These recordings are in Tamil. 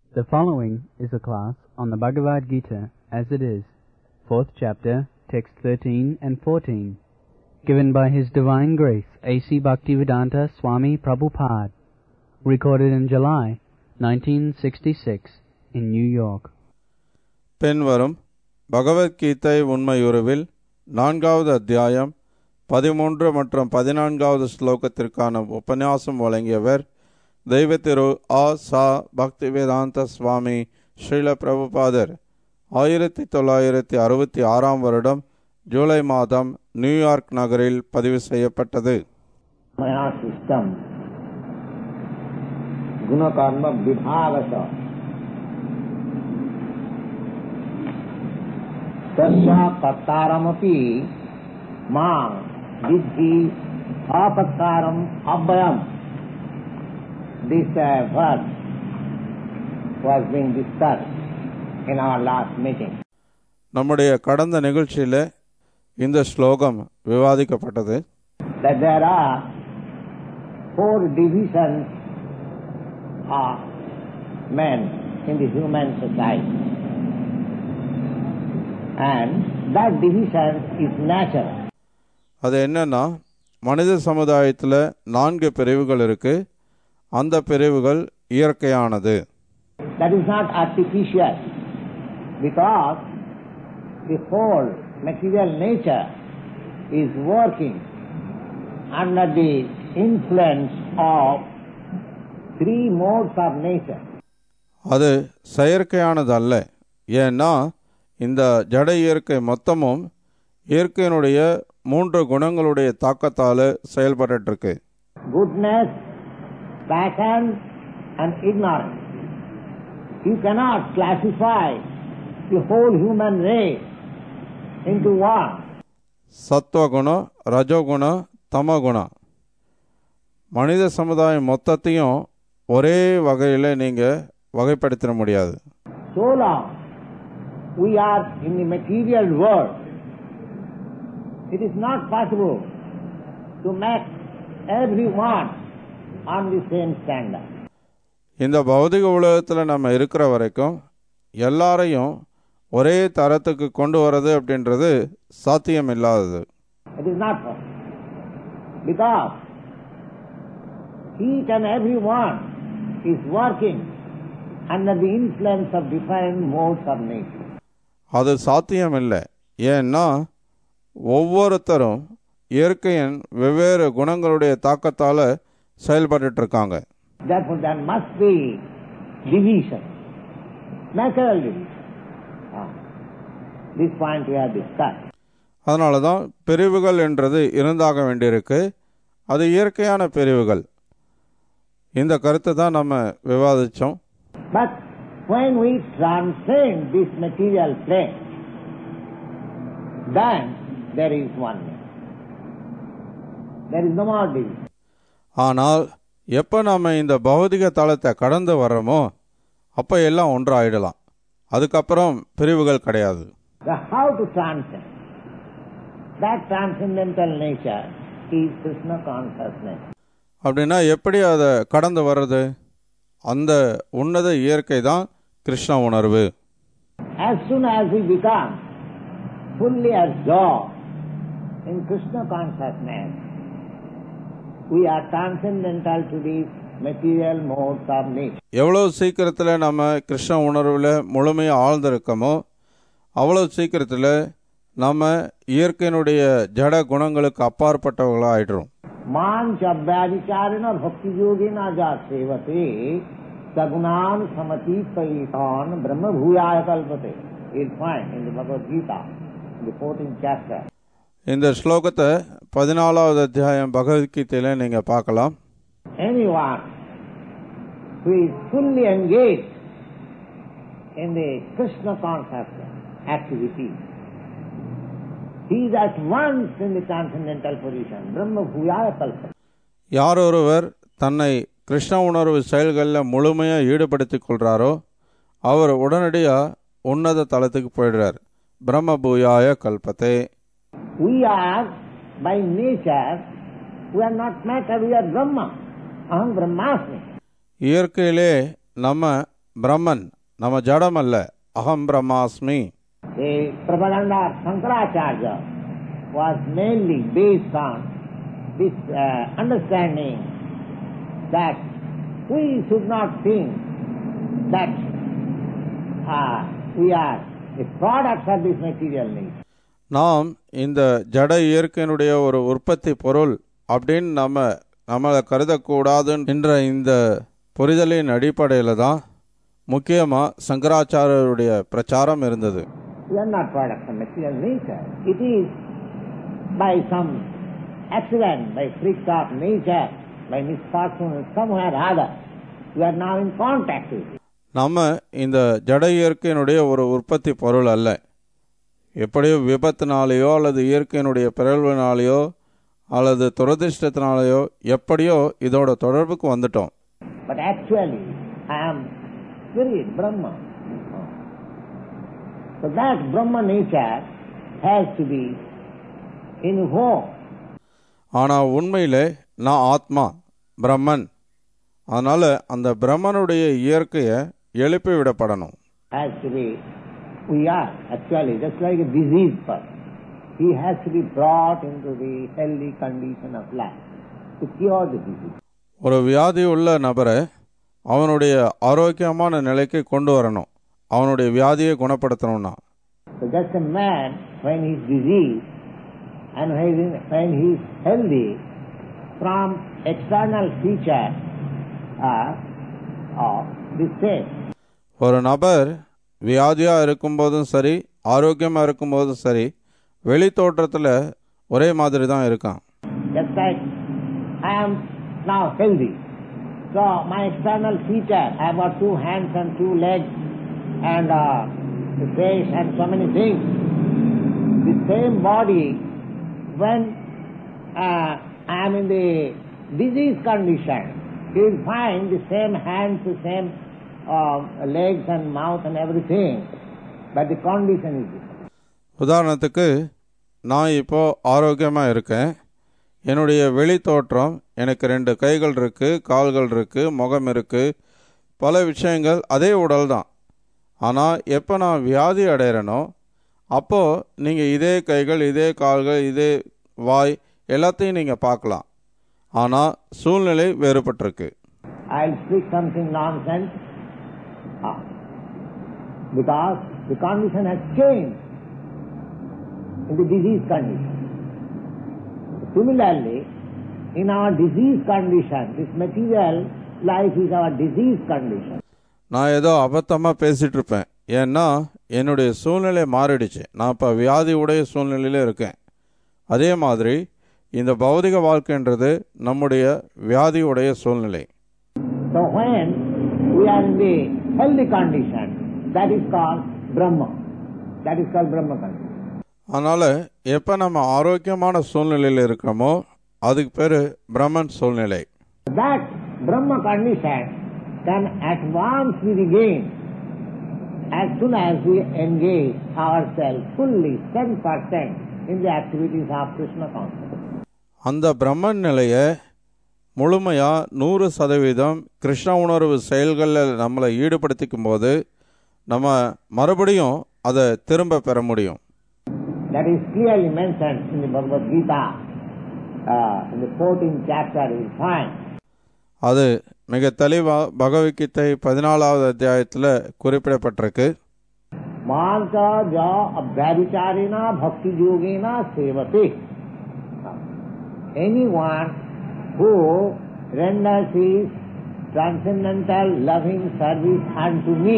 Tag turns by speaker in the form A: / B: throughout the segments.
A: The following is a class on the Bhagavad Gita as it is, fourth chapter, text 13 and 14, given by His Divine Grace A.C. Bhaktivedanta Swami Prabhupada, recorded in July 1966 in New York.
B: பின்வரும் பகவத்கீதை உண்மையுருவில் நான்காவது அத்தியாயம் பதிமூன்று மற்றும் பதினான்காவது ஸ்லோகத்திற்கான உபன்யாசம் வழங்கியவர் தெய்வ திரு ஆ சா பக்திவேதாந்த சுவாமி ஸ்ரீல பிரபுபாதர் ஆயிரத்தி தொள்ளாயிரத்தி அறுபத்தி ஆறாம் வருடம் ஜூலை மாதம் நியூயார்க் நகரில் பதிவு செய்யப்பட்டது
C: मया सिस्टम गुणकर्म विभागश तस्य कर्तारमपि मां विद्धि अपत्कारम् अव्ययम् This uh, verse was being discussed in our last meeting.
B: நம்முடைய கடந்த நிகழ்ச்சியில் இந்த ஸ்லோகம் விவாதிக்கப்பட்டது
C: that there are four divisions of men in the human society. And that division is natural.
B: அது என்னன்னா மனித சமுதாயத்தில் நான்கு பிரிவுகள் இருக்கு அந்த பிரிவுகள் இயற்கையானது
C: That is not artificial because the whole material nature is working under the influence of three modes of nature.
B: அது செயற்கையானது அல்ல ஏன்னா இந்த ஜட இயற்கை மொத்தமும் இயற்கையினுடைய மூன்று குணங்களுடைய தாக்கத்தால் செயல்பட்டு இருக்கு
C: goodness, passion, and ignorance. You cannot classify the whole human race into one.
B: சத்வகுணம் ரஜோகுணம் தமகுணம் மனித சமுதாயம் மொத்தத்தையும் ஒரே வகையில் நீங்கள் வகைப்படுத்திட முடியாது
C: So long we are in the material world, it is not possible to make everyone on the same standard.
B: இந்த பௌதிக உலகத்தில் நம்ம இருக்கிற வரைக்கும் எல்லாரையும் ஒரே தரத்துக்கு கொண்டு வர்றது அப்படின்றது சாத்தியம் இல்லாதது
C: It is not possible. Because each and every one is working under the influence of different modes of nature.
B: அது சாத்தியம் இல்லை ஏன்னா ஒவ்வொருத்தரும் இயற்கையின் வெவ்வேறு குணங்களுடைய தாக்கத்தால் செயல்பட்டுட்டு இருக்காங்க
C: Therefore there must be division, natural division. Ah. This point we have discussed.
B: அதனால தான் பிரிவுகள் என்றது இருந்தாக வேண்டியிருக்கு அது இயற்கையான பிரிவுகள் இந்த கருத்தை தான் நம்ம விவாதித்தோம்
C: But when we transcend this material plane, then there is oneness. There is no more division.
B: ஆனால் எப்போ நம்ம இந்த பௌதிக தளத்தை கடந்து வர்றோமோ அப்போ எல்லாம் ஒன்றாயிடலாம் அதுக்கப்புறம் பிரிவுகள் கிடையாது
C: The how to transcend? That transcendental nature is Krishna consciousness.
B: அப்படின்னா எப்படி அதை கடந்து வர்றது அந்த உன்னத இயற்கை தான் கிருஷ்ண உணர்வு
C: As soon as we become fully absorbed in Krishna consciousness, we are transcendental to these material modes of nature.
B: எவ்வளோ சீக்கிரத்தில் நம்ம கிருஷ்ண உணர்வில் முழுமையாக ஆழ்ந்திருக்கோமோ அவ்வளோ சீக்கிரத்தில் நம்ம இயற்கையினுடைய ஜட குணங்களுக்கு அப்பாற்பட்டவர்களாக ஆயிடுறோம்
C: मांचव्याधिचारिण भक्ति योगिना जा सेवते सगुणान समति परितान ब्रह्म भूयाय कल्पते You'll find in the Bhagavad Gita, in the 14th chapter.
B: இந்த ஸ்லோகத்தை பதினாலாவது அத்தியாயம் பகவத்கீதையில் நீங்கள் பார்க்கலாம்
C: Anyone who is fully engaged in the Krishna consciousness activity, he is at once in the transcendental position, Brahma Bhuyaya Kalpata.
B: யார் ஒருவர் தன்னை கிருஷ்ண உணர்வு செயல்களில் முழுமையாக ஈடுபடுத்திக் கொள்கிறாரோ அவர் உடனடியாக உன்னத தளத்துக்கு போயிடுறார் பிரம்ம பூயாய கல்பத்தே
C: We are, by nature, we are not matter, we are Brahma. Aham Brahmasmi.
B: இயற்கையிலே நம்ம பிரம்மன் நம்ம ஜடம் அல்ல அகம் பிரம்மாஸ்மி
C: The propaganda of Shankaracharya was mainly based on this uh, understanding that we should not think that uh, we are the products of this material nature.
B: நாம் இந்த ஜட இயற்கையினுடைய ஒரு உற்பத்தி பொருள் அப்படின்னு நம்ம நம்மளை கருதக்கூடாது என்ற இந்த புரிதலின் அடிப்படையில் தான் முக்கியமாக சங்கராச்சாரியருடைய பிரச்சாரம் இருந்தது
C: We are not products of material nature. It is by some accident, by freaks of nature, by misfortune somewhere or other, we are now in contact with it.
B: நம்ம இந்த ஜட இயற்கையினுடைய ஒரு உற்பத்தி பொருள் அல்ல எப்படியோ விபத்தினாலேயோ அல்லது இயற்கையினுடைய பிறழ்வினாலேயோ அல்லது துரதிர்ஷ்டத்தினாலேயோ எப்படியோ இதோட தொடர்புக்கு வந்துட்டோம்
C: But actually, I am spirit, Brahma. So that Brahma nature has to be invoked.
B: ஆனால் உண்மையிலே நான் ஆத்மா பிரம்மன் அதனால் அந்த பிரம்மனுடைய இயற்கையை எழுப்பி விடப்படணும்
C: Has to be, we are actually just like a diseased person. He has to be brought into the healthy condition of life to cure the disease.
B: ஒரு வியாதி உள்ள நபரை அவனுடைய ஆரோக்கியமான நிலைக்கு கொண்டு வரணும் அவனுடைய வியாதியை குணப்படுத்தணும்னா
C: So just a man, when he's diseased and when he's, when he's healthy, from external feature are of the same.
B: ஒரு நபர் வியாதியாக இருக்கும்போதும் சரி ஆரோக்கியமாக இருக்கும்போதும் சரி வெளி தோற்றத்தில் ஒரே மாதிரி தான் இருக்கான்
C: Just like I am now healthy. So my external feature, I have got two hands and two legs and uh, the face and so many things. The same body, when uh, I am in the disease condition, you will find the same hands, the same uh, legs and mouth and everything, but the condition is different.
B: உதாரணத்துக்கு நான் இப்போ ஆரோக்கியமாக இருக்கேன் என்னுடைய வெளி தோற்றம் எனக்கு ரெண்டு கைகள் இருக்குது கால்கள் இருக்குது முகம் இருக்குது பல விஷயங்கள் அதே உடல் தான் ஆனால் எப்போ நான் வியாதி அடைகிறேனோ அப்போது நீங்கள் இதே கைகள் இதே கால்கள் இதே வாய் எல்லாத்தையும் நீங்கள் பார்க்கலாம் ஆனால் சூழ்நிலை வேறுபட்டிருக்கு
C: I'll speak something nonsense. Ah. Because the condition has changed in the disease condition. Similarly, in our disease condition, this material life is our disease condition.
B: நான் ஏதோ அபத்தமாக பேசிகிட்டு இருப்பேன் ஏன்னா என்னுடைய சூழ்நிலை மாறிடுச்சு நான் இப்போ வியாதி உடைய சூழ்நிலையில் இருக்கேன் அதே மாதிரி இந்த பௌதிக வாழ்க்கைன்றது நம்முடைய வியாதி உடைய சூழ்நிலை
C: So when we are in the healthy condition, that is called Brahma. That is called Brahma condition.
B: அதனால் எப்போ நம்ம ஆரோக்கியமான சூழ்நிலையில் இருக்கிறோமோ அதுக்கு பேர் பிரம்மன் சூழ்நிலை
C: That Brahma condition can advance we regain as soon as we engage ourselves fully, 10% in the activities of Krishna consciousness.
B: அந்த பிரம்மன் நிலையை முழுமையாக நூறு சதவீதம் கிருஷ்ண உணர்வு செயல்களில் நம்மளை ஈடுபடுத்திக்கும் போது நம்ம மறுபடியும் அதை திரும்ப பெற முடியும்
C: That is clearly mentioned in the Bhagavad Gita, uh, in the 14th chapter, you will find.
B: அது மிக தெளிவாக பகவத்கீதை பதினாலாவது அத்தியாயத்தில் குறிப்பிடப்பட்டிருக்கு
C: Manta ja abhyavicharena bhakti yogena sevate. Anyone who renders his transcendental loving service unto me,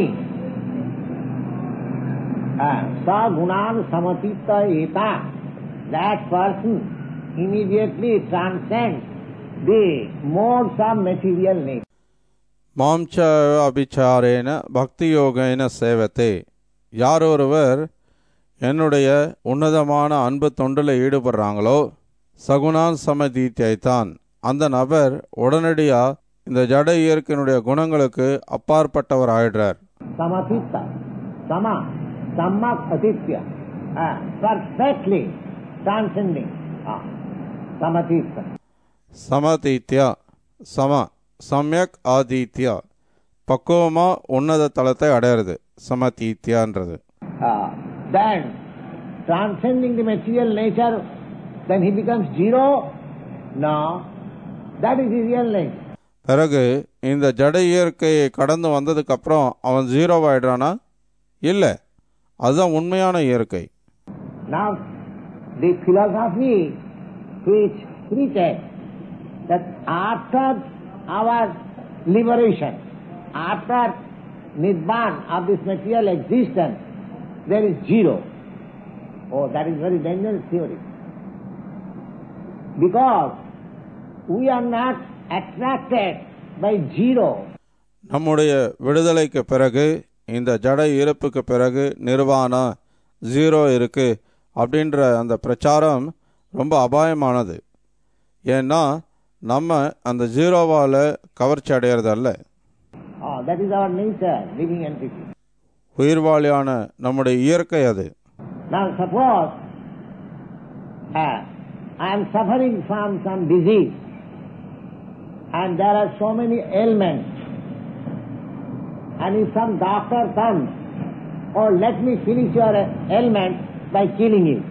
C: sa gunan samatita eta, that person immediately transcends the modes of material nature.
B: மாம்ச அபிச்சாரேன பக்தி யோகேன சேவத்தே யார் ஒருவர் என்னுடைய உன்னதமான அன்பு தொண்டில் ஈடுபடுறாங்களோ சகுணான் சமதீத்தியைத்தான் அந்த நபர் உடனடியாக இந்த ஜட இயற்கையினுடைய குணங்களுக்கு அப்பாற்பட்டவர் ஆயிடுறார்
C: Samatita, sama, sammak atitya, uh, perfectly transcending uh, samatita.
B: சமதீத்யா சம சமயக் ஆதித்யா பக்குவமாக உன்னத தளத்தை அடையிறது சமதீத்தியான்றது
C: Uh, then, transcending the material nature, then he becomes zero? No, that is his real nature.
B: பிறகு இந்த ஜட இயற்கையை கடந்து வந்ததுக்கப்புறம் அவன் ஜீரோவாயிடுறானா இல்லை அதுதான் உண்மையான இயற்கை
C: Now, the philosophy which preaches that after our liberation, after Nibbana of this material existence, there is zero. Oh, that is very dangerous theory. Because we are not attracted by zero.
B: நம்முடைய விடுதலைக்கு பிறகு இந்த ஜட இருப்புக்கு பிறகு நிர்வாணா ஜீரோ இருக்கு அப்படின்ற அந்த பிரச்சாரம் ரொம்ப அபாயமானது ஏன்னா நம்ம அந்த ஜீரோவால் கவர்ச்சி அடையிறதல்ல
C: Oh, that is our nature, living entity.
B: உயிர்வாளியான நம்முடைய இயற்கை அது
C: Now suppose uh, I am suffering from some disease and there are so many ailments and if some doctor comes, oh let me finish your ailment by killing you.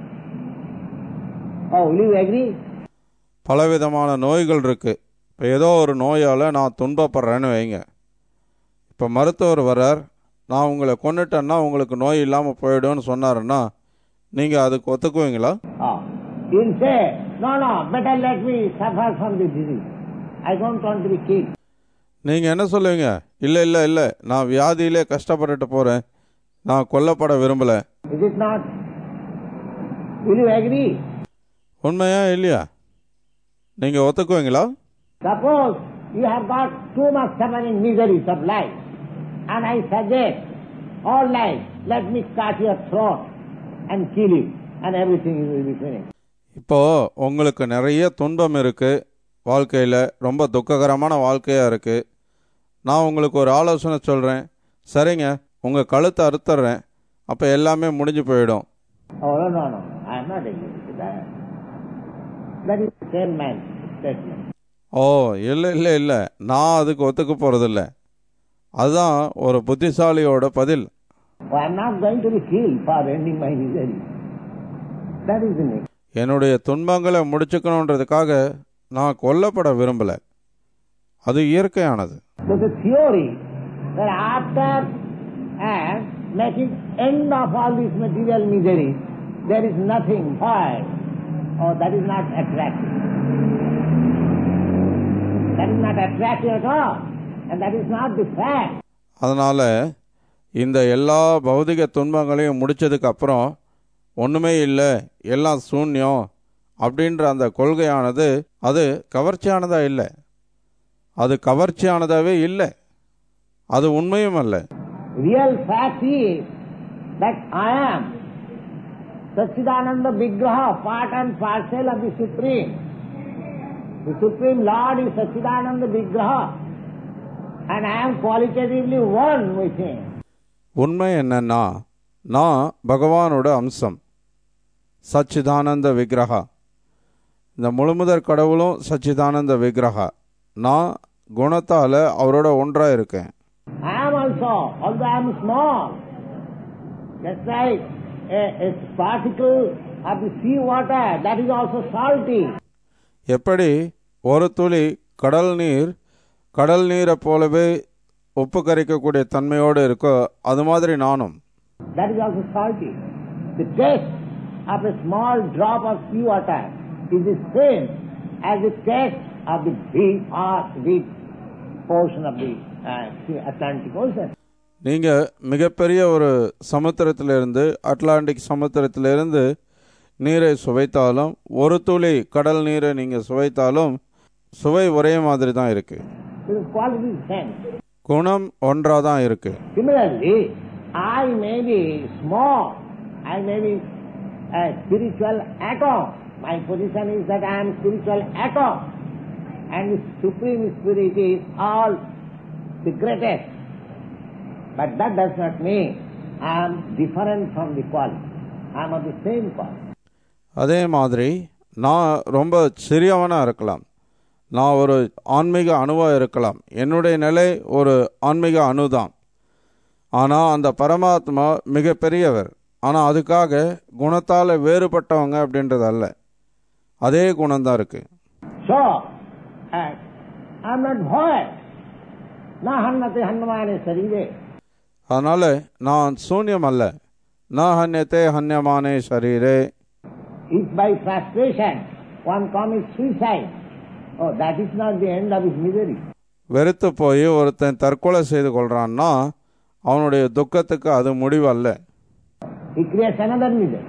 C: Oh, will you agree?
B: பலவிதமான நோய்கள் இருக்குது இப்போ ஏதோ ஒரு நோயால் நான் துன்பப்படுறேன்னு வைங்க இப்போ மருத்துவர் வரார் நான் உங்களை கொண்டுட்டேன்னா உங்களுக்கு நோய் இல்லாமல் போயிடும்னு சொன்னாருன்னா நீங்கள் அதுக்கு ஒத்துக்குவீங்களா
C: Oh, you'll say, no, no, better let me suffer from the disease. I don't want to be killed.
B: நீங்கள் என்ன சொல்லுவீங்க இல்லை இல்லை இல்லை நான் வியாதியிலே கஷ்டப்பட்டுட்டு போகிறேன் நான் கொல்லப்பட விரும்பலை
C: Is it not? Will you agree?
B: உண்மையா இல்லையா நீங்கள் ஒத்துக்குவீங்களா
C: Suppose you have got too much suffering miseries of life, and I suggest, all life, let me cut your throat and kill you, and everything will be finished.
B: இப்போது உங்களுக்கு நிறைய துன்பம் இருக்குது வாழ்க்கையில் ரொம்ப துக்ககரமான வாழ்க்கையாக இருக்குது நான் உங்களுக்கு ஒரு ஆலோசனை சொல்கிறேன் சரிங்க உங்கள் கழுத்தை அறுத்துறேன் அப்போ எல்லாமே முடிஞ்சு போயிடும்
C: Oh, no, no, no, I am not agreeing with that. That is the same man's statement.
B: ஓ இல்லை இல்லை இல்லை நான் அதுக்கு ஒத்துக்க போகிறதில்ல அதுதான் ஒரு புத்திசாலியோட பதில்
C: Oh, I am not going to be killed for ending my misery. That is the nature.
B: என்னுடைய துன்பங்களை முடிச்சுக்கணுன்றதுக்காக நான் கொல்லப்பட விரும்பலை அது இயற்கையானது
C: So the theory that after and making end of all these material miseries, there is nothing void, oh, that is not attractive. That is not attractive at all, and that is not the fact.
B: அதனால் இந்த எல்லா பௌதிக துன்பங்களையும் முடிச்சதுக்கு அப்புறம் ஒன்றுமே இல்லை எல்லாம் சூன்யம் அப்படின்ற அந்த கொள்கையானது அது கவர்ச்சியானதா இல்லை அது கவர்ச்சியானதாகவே இல்லை அது உண்மையும் அல்ல
C: Real fact is that I am Satchidananda Vigraha, part and parcel of the Supreme. The Supreme Lord is Satchidananda Vigraha, and I am qualitatively one with Him.
B: உண்மை என்னன்னா நான் பகவானோட அம்சம் சச்சிதானந்த விக்கிரகா இந்த முழுமுதற் கடவுளும் சச்சிதானந்த விக்கிரகா நான் குணத்தால் அவரோட ஒன்றாக இருக்கேன்
C: I am also, although I am small, just like a, a particle of the sea water, that is also salty.
B: எப்படி ஒரு துளி கடல் நீர் கடல் நீரை போலவே உப்பு கரைக்கக்கூடிய தன்மையோடு இருக்கோ அது மாதிரி நானும்
C: That is also salty. The taste of a small drop of sea water is the same as the taste of the big or big portion of the uh, sea- Atlantic Ocean.
B: நீங்கள் மிகப்பெரிய ஒரு சமுத்திரத்திலிருந்து அட்லாண்டிக் சமுத்திரத்திலிருந்து நீரை சுவைத்தாலும் ஒரு துளி கடல் நீரை நீங்கள் சுவைத்தாலும் சுவை ஒரே மாதிரி தான் இருக்குது
C: The quality is same.
B: குணம் ஒன்றாக தான் இருக்குது
C: Similarly, I may be small, I may be a spiritual atom. My position is that I am spiritual atom. And the Supreme Spirit is all the greatest. But that does not mean I am different from the quality. I am of the same quality.
B: அதே மாதிரி நான் ரொம்ப சிறியவனாக இருக்கலாம் நான் ஒரு ஆன்மீக அணுவாக இருக்கலாம் என்னுடைய நிலை ஒரு ஆன்மீக அணு தான் ஆனால் அந்த பரமாத்மா மிக பெரியவர் ஆனால் அதுக்காக குணத்தால் வேறுபட்டவங்க அப்படின்றது அல்ல அதே குணம்தான் இருக்குது
C: So, uh, I'm not void. Na hannate hannamane sarire.
B: அதனால் நான் சூன்யம் அல்ல நான் ஹன்யத்தே ஹன்யமானே ஷரீரே
C: If by frustration one commits suicide, oh, that is not the end of his misery.
B: வெறுத்து போய் ஒருத்தன் தற்கொலை செய்து கொள்றான்னா அவனுடைய துக்கத்துக்கு அது முடிவு அல்ல
C: He creates another misery.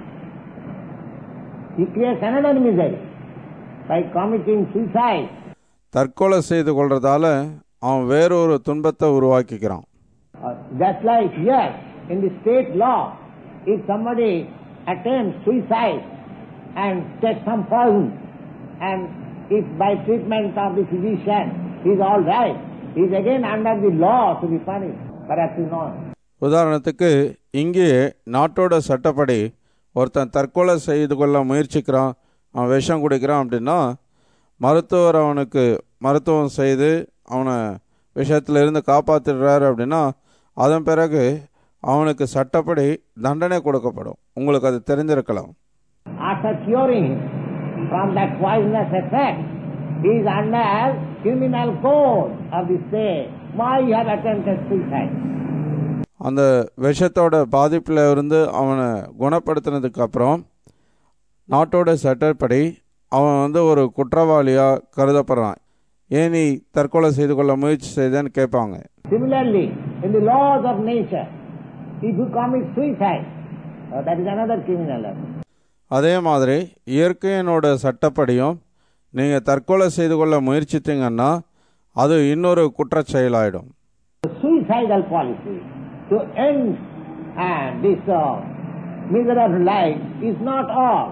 C: He creates another misery by committing suicide.
B: தற்கொலை செய்து கொள்றதால அவன் வேறொரு துன்பத்தை உருவாக்கிக்கிறான்
C: Uh, just like here in the state law, if somebody attempts suicide and takes some poison, and if by treatment of the physician he is all right, he is again under the law to be punished. Perhaps you know.
B: உதாரணத்துக்கு இங்கே நாட்டோட சட்டப்படி ஒருத்தன் தற்கொலை செய்து கொள்ள முயற்சிக்கிறான் அவன் விஷம் குடிக்கிறான் அப்படின்னா மருத்துவர் அவனுக்கு மருத்துவம் செய்து அவனை விஷயத்திலிருந்து காப்பாற்றிடுறாரு அப்படின்னா அதன் பிறகு அவனுக்கு சட்டப்படி தண்டனை கொடுக்கப்படும் உங்களுக்கு அது தெரிஞ்சிருக்கலாம்
C: After curing him from that poisonous effect, he is under criminal code of the state. Why you have attempted suicide?
B: அந்த விஷத்தோட பாதிப்பில் இருந்து அவனை குணப்படுத்தினதுக்கு அப்புறம் நாட்டோட சட்டப்படி அவன் வந்து ஒரு குற்றவாளியாக கருதப்படுறான் ஏன் நீ தற்கொலை செய்து கொள்ள முயற்சி செய்தேன்னு கேட்பாங்க
C: Similarly, in the laws of nature, if you commit suicide, uh, that is another criminal offense.
B: அதே மாதிரி இயற்கையினோட சட்டப்படியும் நீங்கள் தற்கொலை செய்து கொள்ள முயற்சித்தீங்கன்னா அது இன்னொரு குற்றச் செயலாயிடும்
C: The suicidal policy to end uh, this uh, miserable life is not all.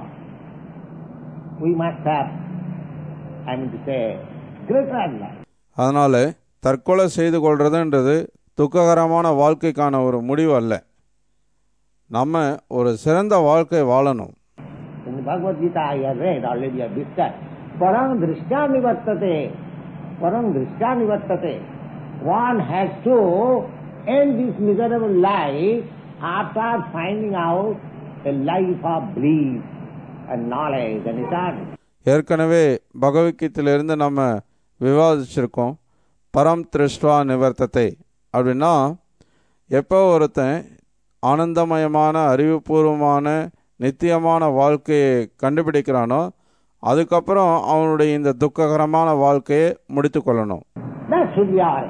C: We must have, I mean to say, greater life.
B: அதனால் தற்கொலை செய்து கொள்றதுன்றது துக்ககரமான வாழ்க்கைக்கான ஒரு முடிவு அல்ல நம்ம ஒரு சிறந்த வாழ்க்கை வாழணும்
C: In the Bhagavad Gita I have read, already I have discussed. Parang drishtya nivartate. Parang drishtya nivartate. One has to end this miserable life after finding out a life of bliss and knowledge and eternity.
B: ஏற்கனவே பகவத்கீதையிலிருந்து நம்ம விவாதிச்சிருக்கோம் பரம் திருஷ்டுவா நிவர்த்தத்தை அப்படின்னா எப்போ ஒருத்தன் ஆனந்தமயமான அறிவுபூர்வமான நித்தியமான வாழ்க்கையை கண்டுபிடிக்கிறானோ அதுக்கப்புறம் அவனுடைய இந்த துக்ககரமான வாழ்க்கையை முடித்து கொள்ளணும்
C: That should be our.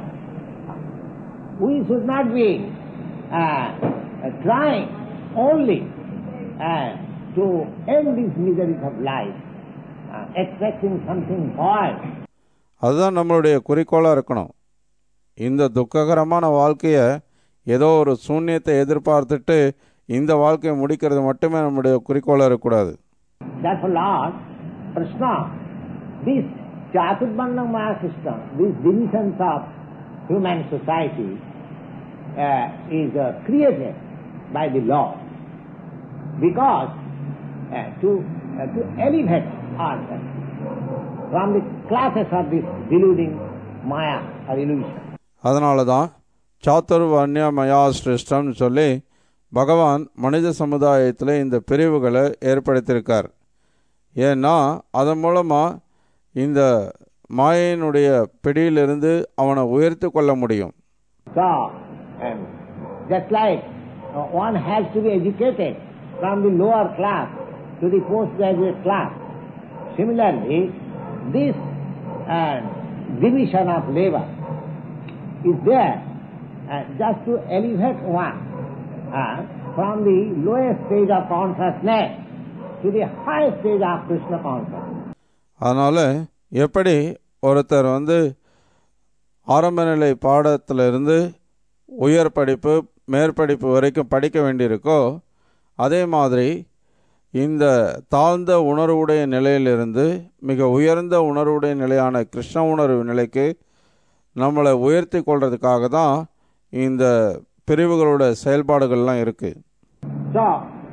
C: We should not be uh, trying only uh, to end these miseries of life, uh, expecting something void.
B: அதுதான் நம்மளுடைய குறிக்கோளாக இருக்கணும் இந்த துக்ககரமான வாழ்க்கையை ஏதோ ஒரு சூன்யத்தை எதிர்பார்த்துட்டு இந்த வாழ்க்கையை முடிக்கிறது மட்டுமே நம்முடைய குறிக்கோளாக இருக்கக்கூடாது
C: Therefore, Lord, Krishna, this Chaturvarna Maya system, these divisions of human society uh, is uh, created by the law because uh, to, uh, to elevate ourselves from the classes of this deluding Maya or illusion.
B: அதனால தான் சாத்துர்வர்ணிய மயா சிருஷ்டம்னு சொல்லி பகவான் மனித சமுதாயத்தில் இந்த பிரிவுகளை ஏற்படுத்தியிருக்கார் ஏன்னா அதன் மூலமாக இந்த மாயையினுடைய பிடியிலிருந்து அவனை உயர்த்தி கொள்ள முடியும்
C: So, um, just like uh, one has to be educated from the lower class to the postgraduate class, similarly, this uh, division of labor is there uh, just to elevate one uh, from the lowest stage of consciousness to the highest stage of Krishna consciousness.
B: அதனால் எப்படி ஒருத்தர் வந்து ஆரம்ப நிலை பாடத்திலிருந்து உயர் படிப்பு மேற்படிப்பு வரைக்கும் படிக்க வேண்டியிருக்கோ அதே மாதிரி இந்த தாழ்ந்த உணர்வுடைய நிலையிலிருந்து மிக உயர்ந்த உணர்வுடைய நிலையான கிருஷ்ண உணர்வு நிலைக்கு நம்மளை உயர்த்தி கொள்றதுக்காக தான் இந்த பிரிவுகளோட செயல்பாடுகள்லாம் இருக்குது
C: So,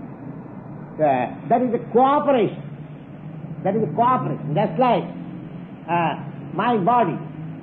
C: uh, that is a cooperation. That is a cooperation. Just like uh, my body.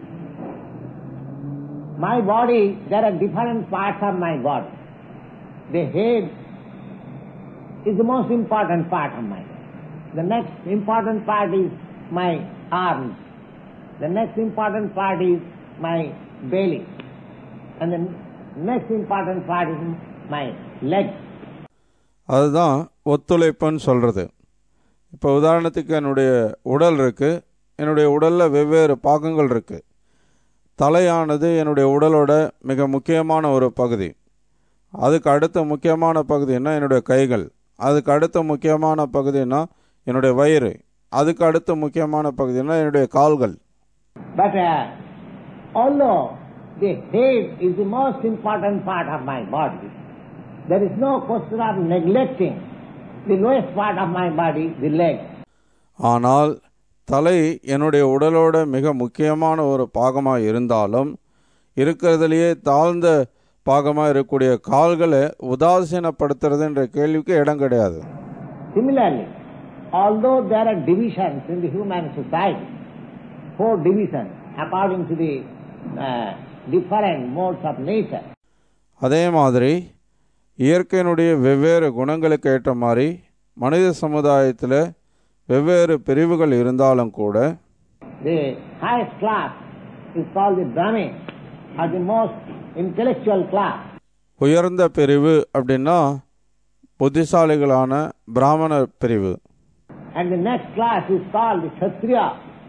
C: My body, there are different parts of my body. The head is the most important part of my body. The next important part is my arms. The next important part is my belly. And the next important part is my legs.
B: அதுதான் ஒத்துழைப்புன்னு சொல்கிறது இப்போ உதாரணத்துக்கு என்னுடைய உடல் இருக்குது என்னுடைய உடலில் வெவ்வேறு பாகங்கள் இருக்குது தலையானது என்னுடைய உடலோட மிக முக்கியமான ஒரு பகுதி அதுக்கு அடுத்த முக்கியமான பகுதின்னா என்னுடைய கைகள் அதுக்கு அடுத்த முக்கியமான பகுதின்னா என்னுடைய வயிறு அதுக்கு அடுத்த முக்கியமான பகுதின்னா என்னுடைய கால்கள்
C: But uh, although the head is the most important part of my body, there is no question of neglecting the lowest part of my body, the leg.
B: ஆனால் தலை என்னுடைய உடலோட மிக முக்கியமான ஒரு பாகமாக இருந்தாலும் இருக்கிறதுலையே தாழ்ந்த பாகமாக இருக்கக்கூடிய கால்களை உதாசீனப்படுத்துறதுன்ற கேள்விக்கு இடம் கிடையாது
C: Similarly, although there are divisions in the human society, four divisions according to the uh, different modes of nature,
B: அதே மாதிரி இயற்கையினுடைய வெவ்வேறு குணங்களுக்கு ஏற்ற மாதிரி மனித சமுதாயத்தில் வெவ்வேறு பிரிவுகள் இருந்தாலும் கூட
C: the highest class is called the Brahmin, or the most intellectual class.
B: உயர்ந்த பிரிவு அப்படின்னா புத்திசாலிகளான பிராமண பிரிவு
C: And the next class is called the Kshatriya.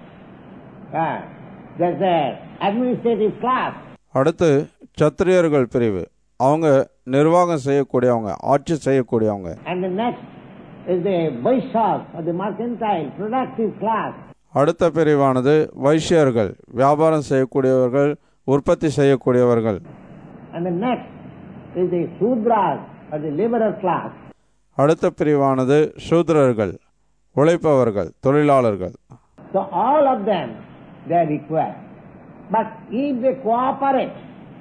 C: Uh, there's the administrative class.
B: அடுத்து சத்திரியர்கள் பிரிவு அவங்க நிர்வாகம் செய்யக்கூடியவங்க ஆட்சி செய்யக்கூடியவங்க
C: And the next is the Vaishyas or the mercantile productive class.
B: அடுத்த பிரிவானது வைஷ்யர்கள் வியாபாரம் செய்யக்கூடியவர்கள் உற்பத்தி செய்யக்கூடியவர்கள்
C: And the next is the Sudras or the laborer class.
B: அடுத்த பிரிவானது சூத்ரர்கள் உழைப்பவர்கள் தொழிலாளர்கள்
C: So all of them, they are equal. But if they cooperate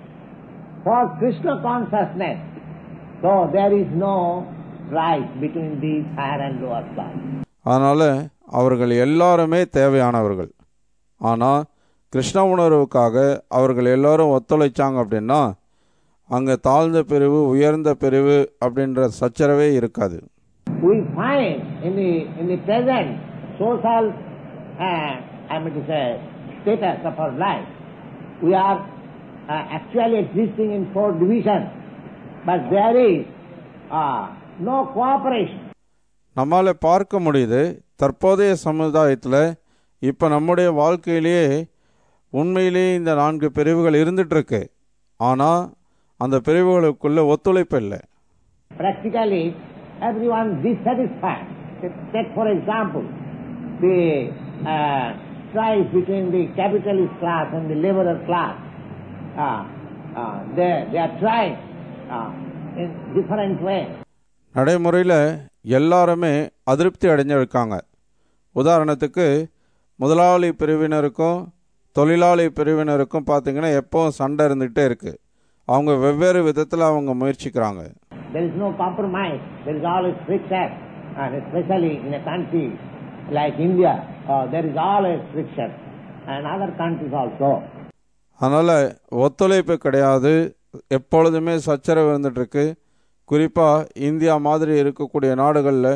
C: for Krishna consciousness, so there is no strife between these higher and lower class.
B: அதனால் அவர்கள் எல்லாருமே தேவையானவர்கள் ஆனால் கிருஷ்ண உணர்வுக்காக அவர்கள் எல்லாரும் ஒத்துழைச்சாங்க அப்படின்னா அங்கே தாழ்ந்த பிரிவு உயர்ந்த பிரிவு அப்படின்ற சச்சரவே இருக்காது
C: We find in the in the present social, uh, I mean to say, status of our life, we are uh, actually existing in four divisions, but there is uh, no cooperation.
B: நம்மால் பார்க்க முடியுது தற்போதைய சமுதாயத்தில் இப்போ நம்முடைய வாழ்க்கையிலேயே உண்மையிலேயே இந்த நான்கு பிரிவுகள் இருந்துகிட்ருக்கு ஆனால் அந்த பிரிவுகளுக்குள்ள ஒத்துழைப்பு இல்லை
C: Practically, everyone dissatisfied. Take- Take for example, the uh, strife between the capitalist class and the laborer class. Uh, uh, they, they are trying uh, in different ways.
B: நடைமுறையில் எல்லாருமே அதிருப்தி அடைஞ்சிருக்காங்க உதாரணத்துக்கு முதலாளி பிரிவினருக்கும் தொழிலாளி பிரிவினருக்கும் பார்த்தீங்கன்னா எப்போவும் சண்டை இருந்துகிட்டே இருக்குது அவங்க வெவ்வேறு விதத்தில் அவங்க முயற்சிக்கிறாங்க
C: There is no compromise. There is always friction, and especially in a country like India, uh, there is always friction, and other countries also.
B: அதனால் ஒத்துழைப்பு கிடையாது எப்பொழுதுமே சச்சரவு இருந்துகிட்ருக்கு குறிப்பாக இந்தியா மாதிரி இருக்கக்கூடிய நாடுகளில்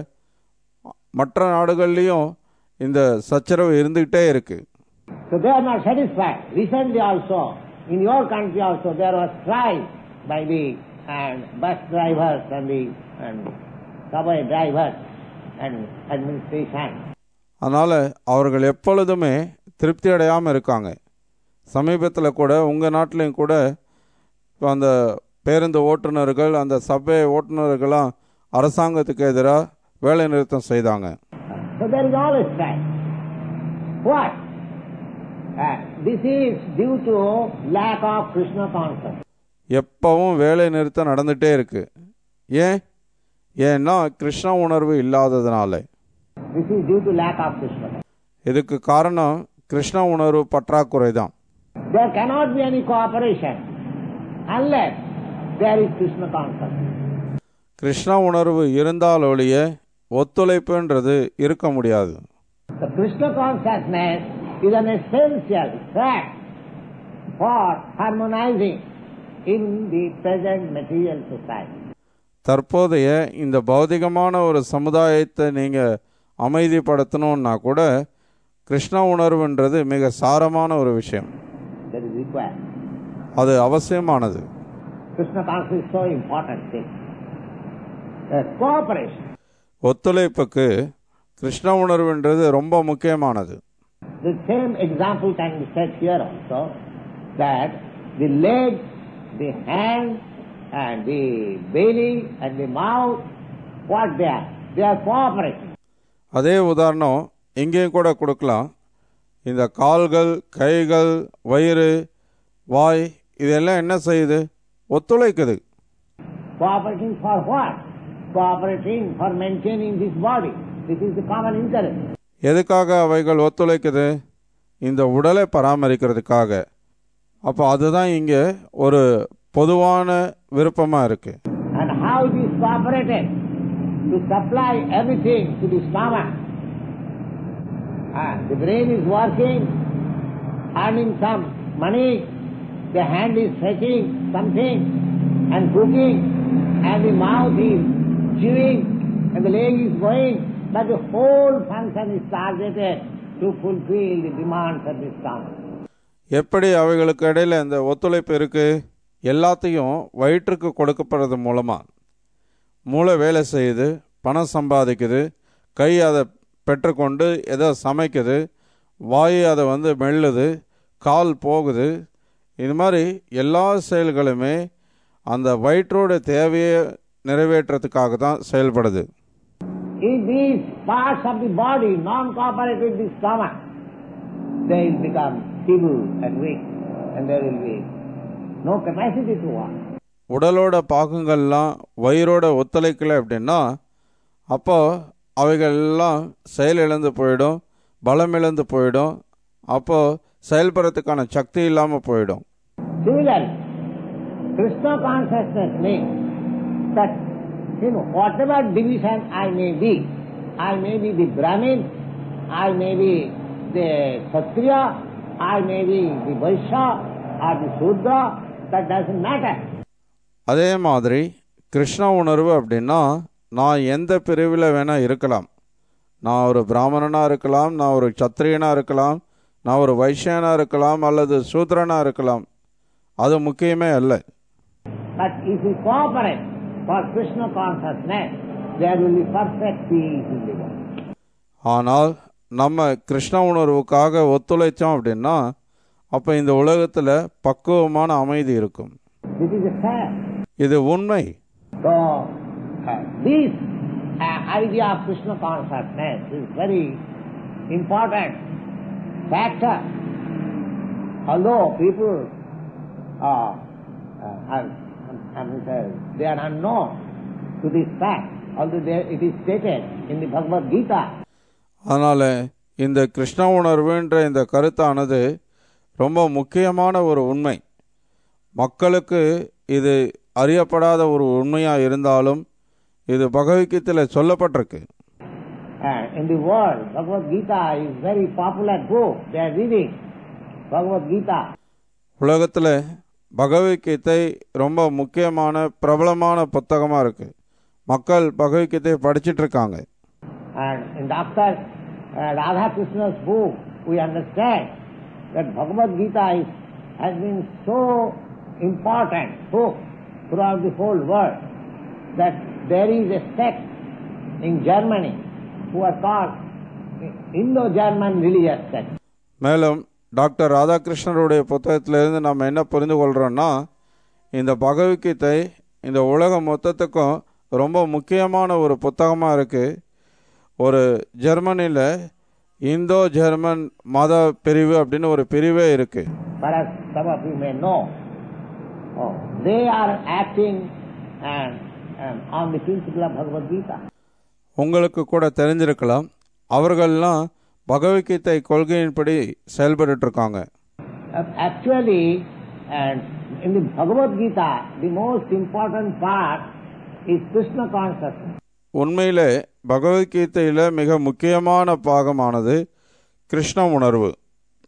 B: மற்ற நாடுகள்லேயும் இந்த சச்சரவு இருந்துக்கிட்டே இருக்குது
C: So they are not satisfied. Recently also, in your country also, there was strife by the and bus drivers and the and subway drivers and administration.
B: அதனால் அவர்கள் எப்பொழுதுமே திருப்தி அடையாமல் இருக்காங்க சமீபத்தில் கூட உங்கள் நாட்டிலையும் கூட இப்போ அந்த பேருந்து ஓட்டுநர்கள் அந்த சபை ஓட்டுநர்கள்லாம் அரசாங்கத்துக்கு எதிராக வேலை நிறுத்தம் செய்தாங்க
C: So there is always strife. What? Uh, this is due to lack of Krishna consciousness.
B: எப்பவும் வேலை நிறுத்தம் நடந்துகிட்டே இருக்கு ஏன் ஏன்னா கிருஷ்ண உணர்வு இல்லாததுனால
C: This is due to lack of Krishna.
B: இதுக்கு காரணம் கிருஷ்ண உணர்வு பற்றாக்குறை தான்
C: There cannot be any cooperation unless there is Krishna consciousness.
B: Krishna உணர்வு இருந்தால் ஒழிய ஒத்துழைப்புன்றது இருக்க முடியாது
C: The Krishna consciousness is an essential fact for harmonizing in the present material society.
B: தற்போதைய இந்த பௌதிகமான ஒரு சமுதாயத்தை நீங்கள் அமைதிப்படுத்தணும்னா கூட கிருஷ்ண உணர்வுன்றது மிக சாரமான ஒரு விஷயம்
C: That is required.
B: அது அவசியமானது
C: Krishna consciousness is so important thing. Uh, cooperation.
B: ஒத்துழைப்புக்கு Krishna உணர்வுன்றது ரொம்ப முக்கியமானது
C: The same example can be set here also, that the leg, the hand, and the belly, and the mouth, what they are? They are cooperating.
B: அதே உதாரணம் இங்கேயும் கூட கொடுக்கலாம் இந்த கால்கள் கைகள் வயிறு வாய் இதெல்லாம் என்ன செய்யுது ஒத்துழைக்குது
C: Cooperating for what? Cooperating for maintaining this body. This is the common interest.
B: எதுக்காக அவைகள் ஒத்துழைக்குது இந்த உடலை பராமரிக்கிறதுக்காக அப்போ அதுதான் இங்கே ஒரு பொதுவான விருப்பமாக இருக்குது
C: And how it is cooperated to supply everything to the stomach. Ah, the brain is working, earning some money, the hand is fetching something and cooking, and the mouth is chewing, and the leg is going, but the whole function is targeted to fulfill the demands of the stomach.
B: எப்படி அவைகளுக்கு இடையில இந்த ஒத்துழைப்பு இருக்கு எல்லாத்தையும் வயிற்றுக்கு கொடுக்கப்படுறது மூலமா மூளை வேலை செய்யுது பணம் சம்பாதிக்குது கை அதை பெற்றுக்கொண்டு ஏதோ சமைக்குது வாய் அதை வந்து மெல்லுது கால் போகுது இது மாதிரி எல்லா செயல்களுமே அந்த வயிற்றோட தேவையை நிறைவேற்றத்துக்காக தான் செயல்படுது
C: If these parts of the body non-cooperate with the stomach, they will become feeble and weak, and there will be no capacity to work.
B: உடலோட பாகங்கள்லாம் வயிறோட ஒத்துழைக்கலை அப்படின்னா அப்போ அவைகள் எல்லாம் செயலிழந்து போயிடும் பலம் இழந்து போயிடும் அப்போ செயல்படுறதுக்கான சக்தி இல்லாமல் போயிடும்
C: Similarly, Krishna consciousness means that, you know, whatever division I may be, I may be the Brahmin, I may be the Kshatriya, I may be the Vaishya or the Shudra, that doesn't matter.
B: அதே மாதிரி கிருஷ்ண உணர்வு அப்படின்னா நான் எந்த பிரிவில் வேணால் இருக்கலாம் நான் ஒரு பிராமணனாக இருக்கலாம் நான் ஒரு சத்திரியனாக இருக்கலாம் நான் ஒரு வைஷ்யனாக இருக்கலாம் அல்லது சூத்ரனாக இருக்கலாம் அது முக்கியமே அல்ல
C: But if we cooperate for Krishna consciousness, there will be perfect peace in the world.
B: ஆனால் நம்ம கிருஷ்ண உணர்வுக்காக ஒத்துழைச்சோம் அப்படின்னா அப்போ இந்த உலகத்தில் பக்குவமான அமைதி இருக்கும்
C: This is a fact.
B: இது உண்மை
C: So, uh, this uh, idea of Krishna consciousness is very important factor. Although people uh, uh, are, I mean, uh, they are unknown to this fact, although there, it is stated in the Bhagavad Gita
B: அதனால் இந்த கிருஷ்ண உணர்வுன்ற இந்த கருத்தானது ரொம்ப முக்கியமான ஒரு உண்மை மக்களுக்கு இது அறியப்படாத ஒரு உண்மையாக இருந்தாலும் இது பகவத்கீதையில் சொல்லப்பட்டிருக்கு
C: And in the world, Bhagavad Gita is very popular book. They are reading Bhagavad Gita.
B: உலகத்தில் பகவத்கீதை ரொம்ப முக்கியமான பிரபலமான புத்தகமாக இருக்குது மக்கள் பகவத்கீதையை படிச்சிட்டு இருக்காங்க
C: And in Dr. Uh, Radha Krishna's book, we understand that Bhagavad Gita is, has been so important book throughout the whole world that there is a sect in Germany who are called Indo-German religious sect.
B: மேலும் டாக்டர் ராதாகிருஷ்ணருடைய புத்தகத்திலிருந்து நம்ம என்ன புரிந்து கொள்கிறோன்னா இந்த பகவத்கீதை இந்த உலகம் மொத்தத்துக்கும் ரொம்ப முக்கியமான ஒரு புத்தகமாக இருக்குது ஒரு ஜெர்மனியில் இந்தோ ஜெர்மன் மத பிரிவு அப்படின்னு ஒரு பிரிவே இருக்குது
C: Perhaps some of you may know. Oh, they are acting and, and on the principle of Bhagavad Gita.
B: உங்களுக்கு கூட தெரிஞ்சிருக்கலாம் அவர்கள்லாம் பகவத்கீதை கொள்கையின்படி செயல்பட்டு இருக்காங்க
C: Uh, Actually, and in the Bhagavad Gita, the most important part is Krishna consciousness.
B: உண்மையிலே பகவத்கீதையில் மிக முக்கியமான பாகமானது கிருஷ்ண உணர்வு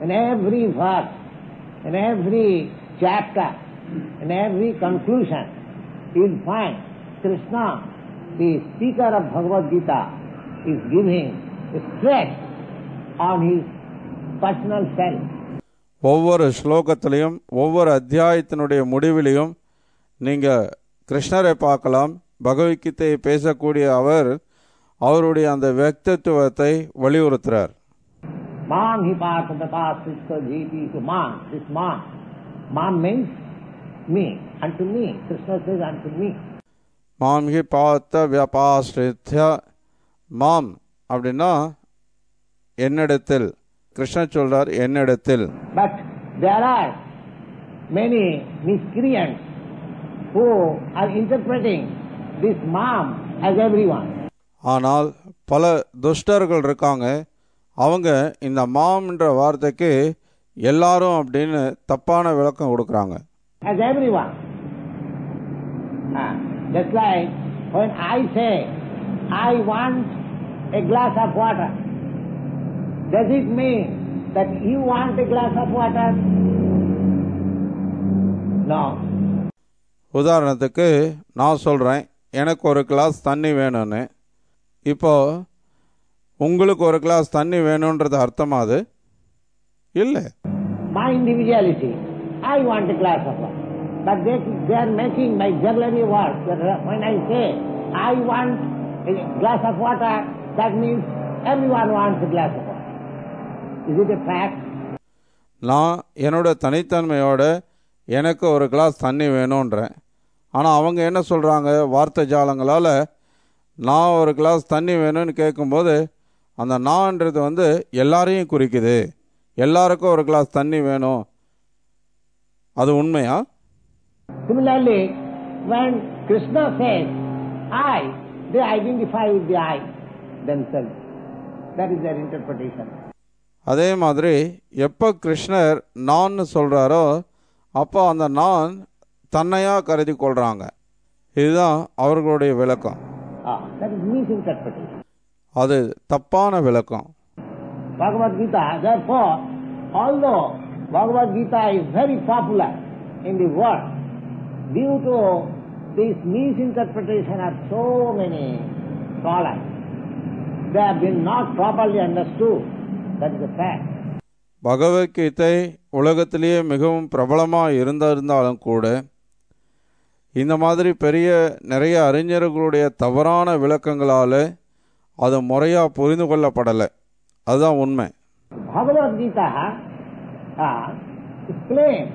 C: in every verse, in every chapter, in every conclusion, you'll find Krishna, the speaker of Bhagavad Gita, is giving stress on his personal self.
B: ஒவ்வொரு ஸ்லோகத்திலையும் ஒவ்வொரு அத்தியாயத்தினுடைய முடிவிலையும் நீங்கள் கிருஷ்ணரை பார்க்கலாம் பகவத்கீதையை பேசக்கூடிய அவர் அவருடைய அந்த వ్యక్తిత్వத்தை வலியுறுத்துறார்
C: Man hi partha tapasista jiti to man, this man. Man means me, unto me. Krishna says unto me.
B: மாம் ஹி பார்த்த வியபாஸ்ரித்ய மாம் அப்படின்னா என்னிடத்தில் கிருஷ்ணர் சொல்றார் என்னிடத்தில்
C: But there are many miscreants who are interpreting this mom as everyone.
B: ஆனால் பல துஷ்டர்கள் இருக்காங்க அவங்க இந்த மாம்ன்ற வார்த்தைக்கு எல்லாரும் அப்படின்னு தப்பான விளக்கம் கொடுக்குறாங்க
C: As everyone. Ah, just like when I say, I want a glass of water, does it mean that you want a glass of water? No.
B: உதாரணத்துக்கு நான் சொல்கிறேன் எனக்கு ஒரு கிளாஸ் தண்ணி வேணும்னு இப்போ உங்களுக்கு ஒரு கிளாஸ் தண்ணி வேணுன்றது அர்த்தமா அது இல்லை
C: My individuality, I want a glass of water. But they, they are making my jugglery work. That When I say, I want a glass of water, that means everyone wants a glass of water. Is it a fact?
B: நான் என்னோட தனித்தன்மையோட எனக்கு ஒரு கிளாஸ் தண்ணி வேணுன்றேன் ஆனால் அவங்க என்ன சொல்கிறாங்க வார்த்தை ஜாலங்களால் நான் ஒரு கிளாஸ் தண்ணி வேணும்னு கேட்கும்போது அந்த நான்ன்றது வந்து எல்லாரையும் குறிக்குது எல்லாருக்கும் ஒரு கிளாஸ் தண்ணி வேணும் அது உண்மையா
C: Similarly, when Krishna says, I, they identify with the I themselves. That is their interpretation.
B: அதே மாதிரி எப்போ கிருஷ்ணர் நான்னு சொல்கிறாரோ அப்போ அந்த நான் தன்னையாக கருதி கொள்கிறாங்க இதுதான் அவர்களுடைய விளக்கம்
C: Ah, that is misinterpretation.
B: அது தப்பான விளக்கம்
C: Bhagavad Gita, therefore, although Bhagavad Gita is very popular in the world, due to this misinterpretation of so many scholars, they have been not properly understood. That is a fact.
B: Bhagavad Gita உலகத்திலேயே மிகவும் பிரபலமாக இருந்திருந்தாலும் கூட இந்த மாதிரி பெரிய நிறைய அறிஞர்களுடைய தவறான விளக்கங்களால் அது முறையாக புரிந்து கொள்ளப்படலை அதுதான் உண்மை
C: Bhagavad Gita uh, explains,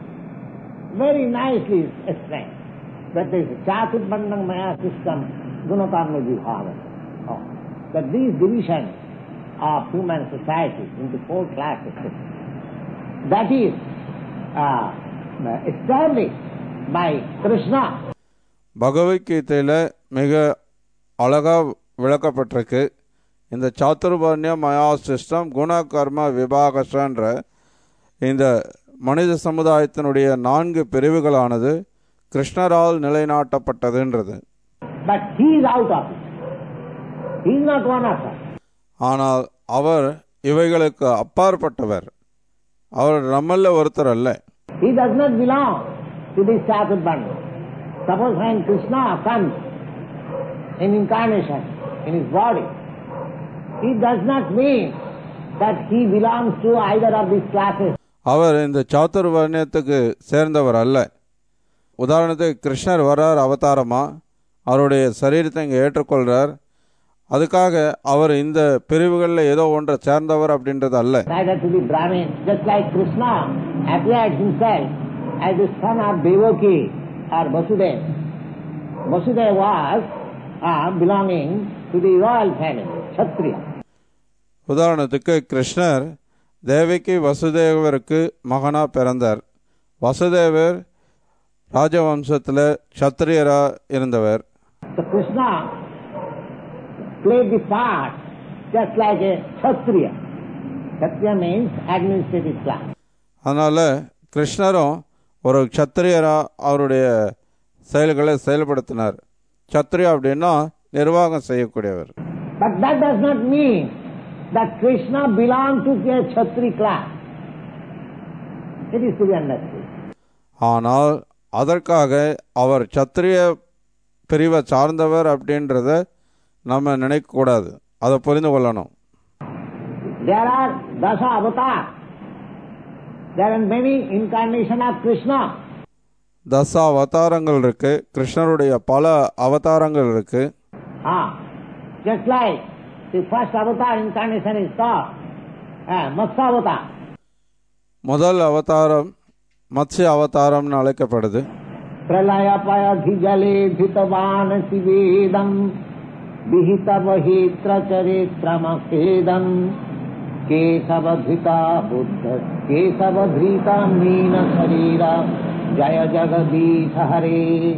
C: very nicely explained, that there is a Chaturbanang Maya system, Gunakarma Vibhava. Oh, that these divisions of human society into four classes, that is uh, established by Krishna.
B: பகவத்கீதையில் மிக அழகாக விளக்கப்பட்டிருக்கு இந்த சாத்துர்பர்ணிய மயா சிஸ்டம் குண கர்ம விபாகசன்ற இந்த மனித சமுதாயத்தினுடைய நான்கு பிரிவுகளானது கிருஷ்ணரால் நிலைநாட்டப்பட்டதுன்றது
C: But he is out of it. He is not one of us.
B: ஆனால் அவர் இவைகளுக்கு அப்பாற்பட்டவர் அவர் நம்மள ஒருத்தர் அல்ல
C: He does not belong to this Chaturbarna. Suppose when Krishna comes in incarnation, in his body, it does not mean that he belongs to either of these classes.
B: அவர் இந்த சாத்துர்வர்ணியத்துக்கு சேர்ந்தவர் அல்ல உதாரணத்துக்கு கிருஷ்ணர் வர்றார் அவதாரமா அவருடைய சரீரத்தை இங்கே ஏற்றுக்கொள்கிறார் அதுக்காக அவர் இந்த பிரிவுகளில் ஏதோ ஒன்றை சேர்ந்தவர் அப்படின்றது அல்ல
C: Neither to the Brahmin, just like Krishna appeared himself as the son of Devaki or Vasudeva. Vasudeva was uh, belonging to the royal family, Kshatriya.
B: உதாரணத்துக்கு கிருஷ்ணர் தேவகி வசுதேவருக்கு மகனா பிறந்தார் வசுதேவர் ராஜவம்சத்தில் க்ஷத்திரியராக இருந்தவர்
C: So Krishna played the part just like a Kshatriya. Kshatriya means administrative class.
B: அதனால் கிருஷ்ணரும் ஒரு க்ஷத்திரியராக அவருடைய செயல்களை செயல்படுத்தினார் க்ஷத்திரியா அப்படின்னா நிர்வாகம் செய்யக்கூடியவர்
C: But that does not mean that Krishna belonged to a Kshatri class. It is to be understood.
B: ஆனால் அதற்காக அவர் சத்திரிய பிரிவை சார்ந்தவர் அப்படின்றத நம்ம நினைக்கக்கூடாது அதை புரிந்து கொள்ளணும்
C: There are Dasa avatars. There are many incarnation of Krishna.
B: தச அவதாரங்கள் இருக்கு கிருஷ்ணருடைய பல அவதாரங்கள் இருக்கு
C: Ah, just like the first avatar incarnation is called uh, Matsya avatar.
B: முதல் அவதாரம் மத்ஸ்ய அவதாரம்னு அழைக்கப்படுது
C: प्रलयपयधिजले धितवान् शिवेदम् विहितवहित्र चरित्रमखेदम् केशवधृता बुद्ध केशवधृता मीन शरीर जय जगदीश हरे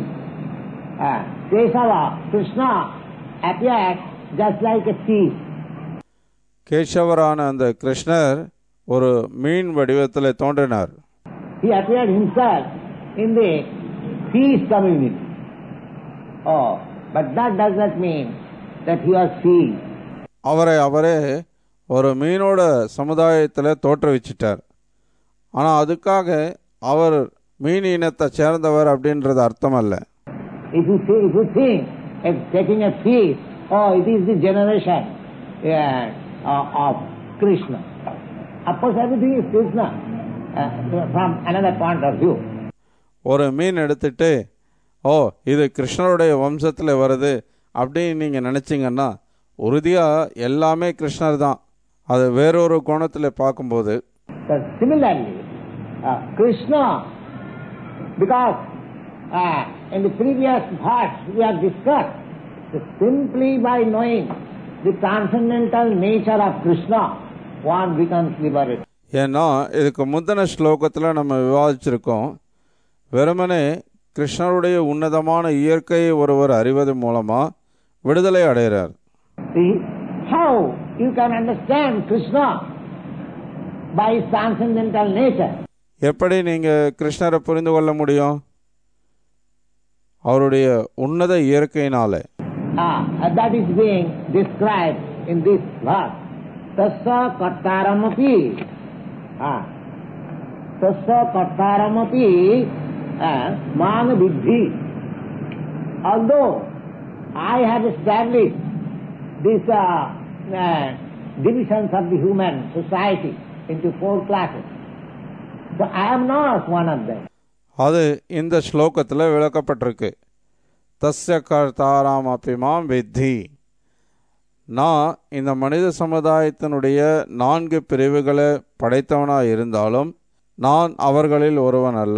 C: Ah, Kesava, Krishna appeared just like a thief.
B: கேசவரான அந்த கிருஷ்ணர் ஒரு மீன் வடிவத்தில் தோன்றினார்
C: He appeared himself in the thief community. Oh, but that does not mean that he was thief.
B: அவரை அவரே ஒரு மீனோட சமுதாயத்தில் தோற்றுவிச்சிட்டார் ஆனால் அதுக்காக அவர் மீன் இனத்தை சேர்ந்தவர் அப்படின்றது அர்த்தம் அல்ல
C: If you, see, if you think of taking a thief, oh, it is the generation uh, of, of Krishna. Of course, everything is Krishna uh, from another point of view.
B: ஒரு மீன் எடுத்துட்டு ஓ இது கிருஷ்ணருடைய வம்சத்தில் வருது அப்படின்னு நீங்கள் நினச்சிங்கன்னா உறுதியாக எல்லாமே கிருஷ்ணர் தான் அது வேறொரு கோணத்தில் பார்க்கும்போது
C: But similarly, uh, Krishna, because uh, in the previous parts we have discussed that simply by knowing the transcendental nature of Krishna, one becomes liberated.
B: ஏன்னா இதுக்கு முந்தின ஸ்லோகத்தில் நம்ம விவாதிச்சிருக்கோம் வெறுமனே கிருஷ்ணருடைய உன்னதமான இயற்கையை ஒருவர் அறிவது மூலமாக விடுதலை அடைகிறார்
C: See, how you can understand Krishna by his transcendental nature?
B: எப்படி நீங்கள் கிருஷ்ணரை புரிந்து கொள்ள முடியும் அவருடைய உன்னத இயற்கையினால
C: Ah, and that is being described in this verse. Tasya kartaramapi. Ah, tasya kartaramapi ah, man vidhi. Although I have established these uh, uh, divisions of the human society into four classes, so I am not one of them.
B: அது இந்த ஸ்லோகத்தில் விளக்கப்பட்டிருக்கு தஸ்ய கர்த்தாராம் அப்பிமாம் வித்தி நான் இந்த மனித சமுதாயத்தினுடைய நான்கு பிரிவுகளை படைத்தவனாக இருந்தாலும் நான் அவர்களில் ஒருவன் அல்ல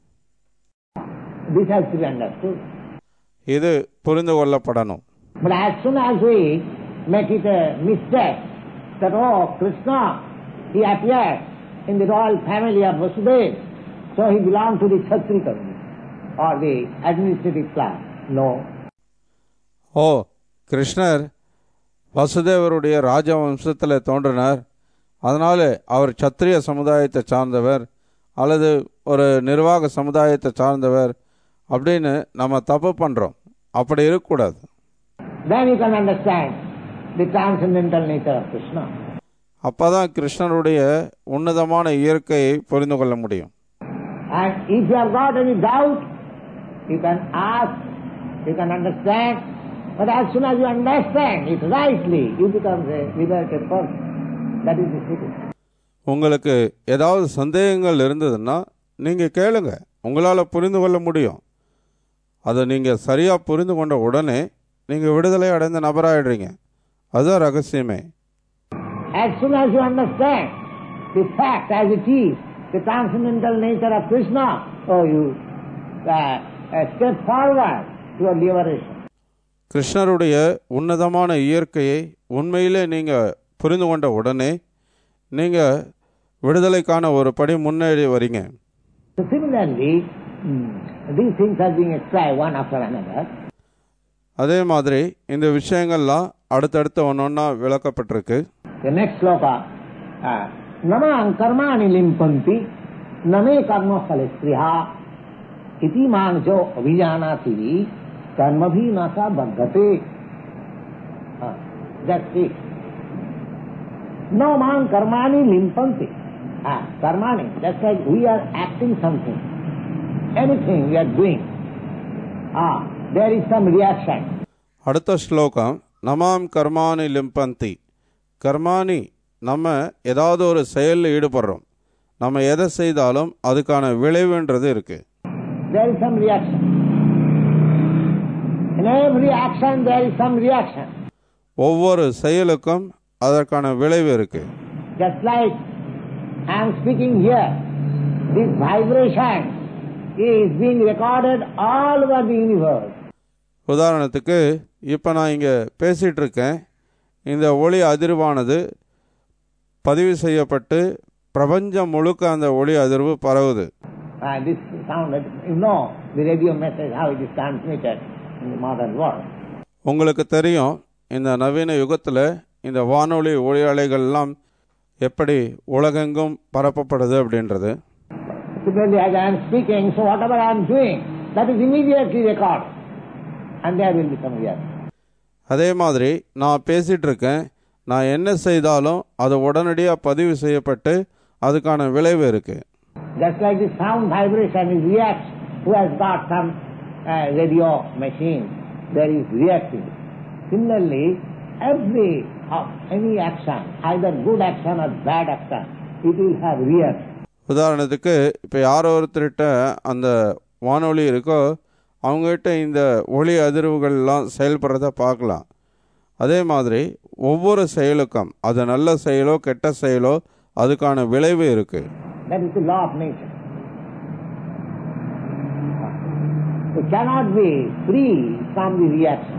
C: This has to be understood.
B: இது புரிந்து கொள்ளப்படணும்
C: But as soon as we make it a mistake that, oh, Krishna, he appeared in the royal family of Vasudeva, so he belonged to the Kshatriya community or the administrative class. No.
B: ஓ கிருஷ்ணர் வசுதேவருடைய ராஜவம்சத்தில் தோன்றினார் அதனால அவர் சத்திரிய சமுதாயத்தை சார்ந்தவர் அல்லது ஒரு நிர்வாக சமுதாயத்தை சார்ந்தவர் அப்படின்னு நம்ம தப்பு பண்ணுறோம் அப்படி இருக்கக்கூடாது
C: Then you can understand the transcendental nature of Krishna.
B: அப்போ தான் கிருஷ்ணருடைய உன்னதமான இயற்கையை புரிந்து கொள்ள முடியும்
C: And if you have got any doubt, you can ask, you can understand, but as soon as you understand it rightly, you become a liberated person. That is the secret.
B: உங்களுக்கு ஏதாவது சந்தேகங்கள் இருந்ததுன்னா நீங்கள் கேளுங்க உங்களால் புரிந்து கொள்ள முடியும் அதை நீங்கள் சரியாக புரிந்து கொண்ட உடனே நீங்கள் விடுதலை அடைந்த நபராயிடுறீங்க அதுதான் ரகசியமே
C: As soon as you understand the fact as it is, the transcendental nature of Krishna, oh, you uh, uh, step forward to a liberation.
B: கிருஷ்ணருடைய உன்னதமான இயற்கையை உண்மையிலே நீங்கள் புரிந்து கொண்ட உடனே நீங்கள் விடுதலைக்கான ஒரு படி முன்னேறி வரீங்க
C: So similarly, mm, these things are being explained one after another.
B: அதே மாதிரி இந்த விஷயங்கள்லாம் அடுத்தடுத்து ஒன்றொன்னா விளக்கப்பட்டிருக்கு
C: The next sloka, uh, Namang karmani limpanti, name karma phalispriha, iti man jo abhijanati, karma bhi nasa bhaggate. Uh, that's it. No man karmani limpanti. Uh, karmani. That's like we are acting something. Anything we are doing. Ah, there is some reaction.
B: அடுத்த ஸ்லோகம் நமாம் கர்மானி லிம்பந்தி கர்மானி நம்ம ஏதாவது ஒரு செயலில் ஈடுபடுறோம் நம்ம எதை செய்தாலும் அதுக்கான விளைவுன்றது இருக்கு
C: There is some reaction. In every action there is some reaction.
B: ஒவ்வொரு செயலுக்கும் அதற்கான விளைவு இருக்கு
C: Just like I am speaking here, this vibration is being recorded all over the universe.
B: உதாரணத்துக்கு இப்போ நான் இங்கே பேசிகிட்டு இருக்கேன் இந்த ஒளி அதிர்வானது பதிவு செய்யப்பட்டு பிரபஞ்சம் முழுக்க அந்த ஒளி அதிர்வு பரவுது
C: Uh, this sound, you know, the radio message, how it is transmitted in the modern world.
B: உங்களுக்கு தெரியும் இந்த நவீன யுகத்தில் இந்த வானொலி ஒளி அலைகள்லாம் எப்படி உலகெங்கும் பரப்பப்படுது அப்படின்றது
C: Similarly, as I am speaking, so whatever I am doing, that is immediately recorded. And there will be some reaction.
B: அதே மாதிரி நான் பேசிகிட்டு இருக்கேன் நான் என்ன செய்தாலும் அது உடனடியாக பதிவு செய்யப்பட்டு அதுக்கான விளைவு இருக்குது
C: Just like the sound vibration is react, who has got some uh, radio machine, there is reacting. Similarly, every of any action, either good action or bad action, it will have reaction.
B: உதாரணத்துக்கு இப்போ யாரோ ஒருத்தர்கிட்ட அந்த வானொலி இருக்கோ அவங்ககிட்ட இந்த ஒளி அதிர்வுகள்லாம் செயல்படுறத பார்க்கலாம் அதே மாதிரி ஒவ்வொரு செயலுக்கும் அது நல்ல செயலோ கெட்ட செயலோ அதுக்கான விளைவு இருக்குது
C: That is the law of nature. We cannot be free from the reaction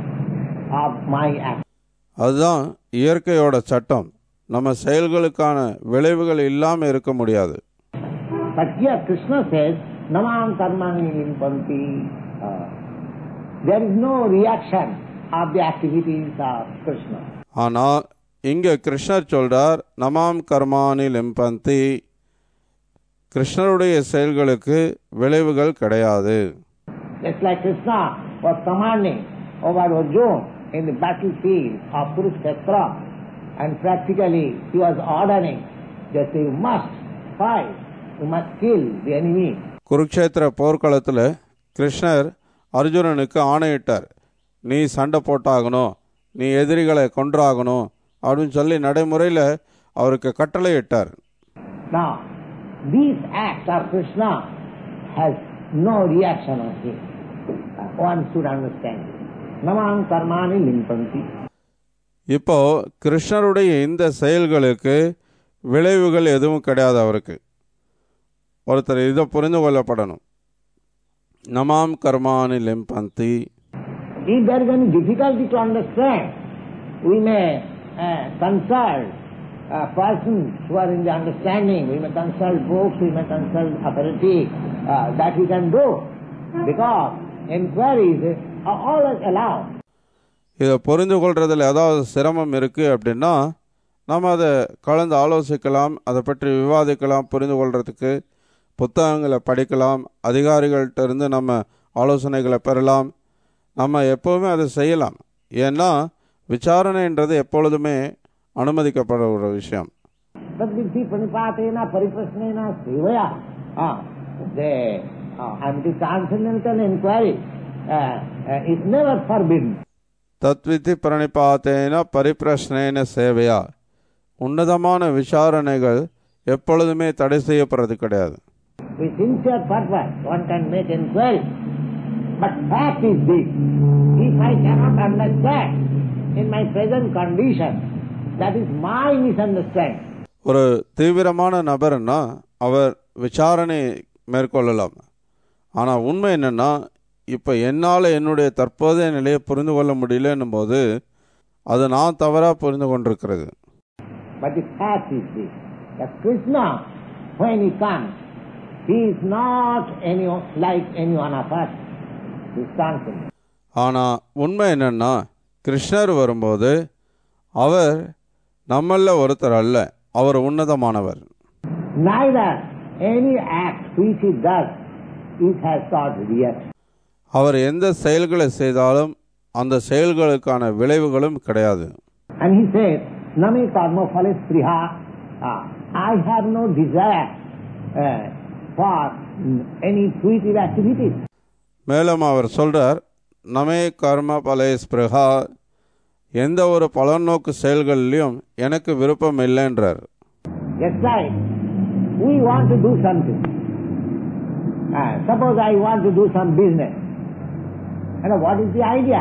C: of my action.
B: அதுதான் இயற்கையோட சட்டம் நம்ம செயல்களுக்கான விளைவுகள் இல்லாமல் இருக்க முடியாது
C: But here Krishna says, Namam karmani limpanti. Uh, there is no reaction of the activities of Krishna.
B: ஆனால் இங்கே கிருஷ்ணர் சொல்றார் நமாம் கர்மானி லிம்பந்தி கிருஷ்ணருடைய செயல்களுக்கு விளைவுகள் கிடையாது
C: Just like Krishna was commanding over Arjuna in the battlefield of Kurukshetra, and practically he was ordering that you must fight, you must kill the enemy.
B: Kurukshetra போர்க்களத்தில் கிருஷ்ணர் அர்ஜுனனுக்கு ஆணையிட்டார் நீ சண்டை போட்டாகணும் நீ எதிரிகளை கொன்றாகணும் அப்படின்னு சொல்லி நடைமுறையில் அவருக்கு கட்டளையிட்டார்
C: Now, this act of Krishna has no reaction on him. Uh, One should understand. Namam karmani limpanti.
B: இப்போ கிருஷ்ணருடைய இந்த செயல்களுக்கு விளைவுகள் எதுவும் கிடையாது அவருக்கு ஒருத்தர் இதை புரிந்து கொள்ளப்படணும் நமாம் கர்மானி லிம்பந்தி
C: If there is any difficulty to understand, we may uh, consult uh, persons who are in the understanding. We may consult books, we may consult authority. Uh, that we can do. Because inquiries are always allowed.
B: இதை புரிந்து கொள்றதுல ஏதாவது சிரமம் இருக்குது அப்படின்னா நம்ம அதை கலந்து ஆலோசிக்கலாம் அதை பற்றி விவாதிக்கலாம் புரிந்து கொள்றதுக்கு புத்தகங்களை படிக்கலாம் அதிகாரிகள்கிட்ட இருந்து நம்ம ஆலோசனைகளை பெறலாம் நம்ம எப்போவுமே அதை செய்யலாம் ஏன்னா விசாரணைன்றது எப்பொழுதுமே அனுமதிக்கப்பட ஒரு விஷயம்
C: Tadviddhi pranipatena pariprasnena sevaya. Ah, the, uh, and the transcendental inquiry uh, uh, is never forbidden.
B: தத்வித்தி பிரணிபாத்தேன பரிப்பிரஷ்னேன சேவையா உன்னதமான விசாரணைகள் எப்பொழுதுமே தடை செய்யப்படுறது கிடையாது
C: With sincere purpose, one can make inquiry. But fact is this. If I cannot understand in my present condition, that is my misunderstanding.
B: ஒரு தீவிரமான நபர்னா அவர் விசாரணை மேற்கொள்ளலாம் ஆனால் உண்மை என்னன்னா இப்போ என்னால் என்னுடைய தற்போதைய நிலையை புரிந்து கொள்ள முடியலன்னும் போது அது நான் தவறாக புரிந்து கொண்டிருக்கிறது
C: But the fact is this. That Krishna, when he comes, he is not any like any one of us. He is transcendent.
B: ஆனால் உண்மை என்னன்னா கிருஷ்ணர் வரும்போது அவர் நம்மள ஒருத்தர் அல்ல அவர் உன்னதமானவர்
C: Neither any act which he does, it has got reaction.
B: அவர் எந்த செயல்களை செய்தாலும் அந்த செயல்களுக்கான விளைவுகளும் கிடையாது
C: And he says, Name karma phale spriha. Ah, I have no desire uh, for mm, any fruitive activities.
B: மேலும் அவர் சொல்றார் நமே கர்ம பலே ஸ்பிருகா எந்த ஒரு பலநோக்கு செயல்களிலும் எனக்கு விருப்பம் இல்லைன்றார்
C: Just like we want to do something. Uh, suppose I want to do some business. And what is the idea?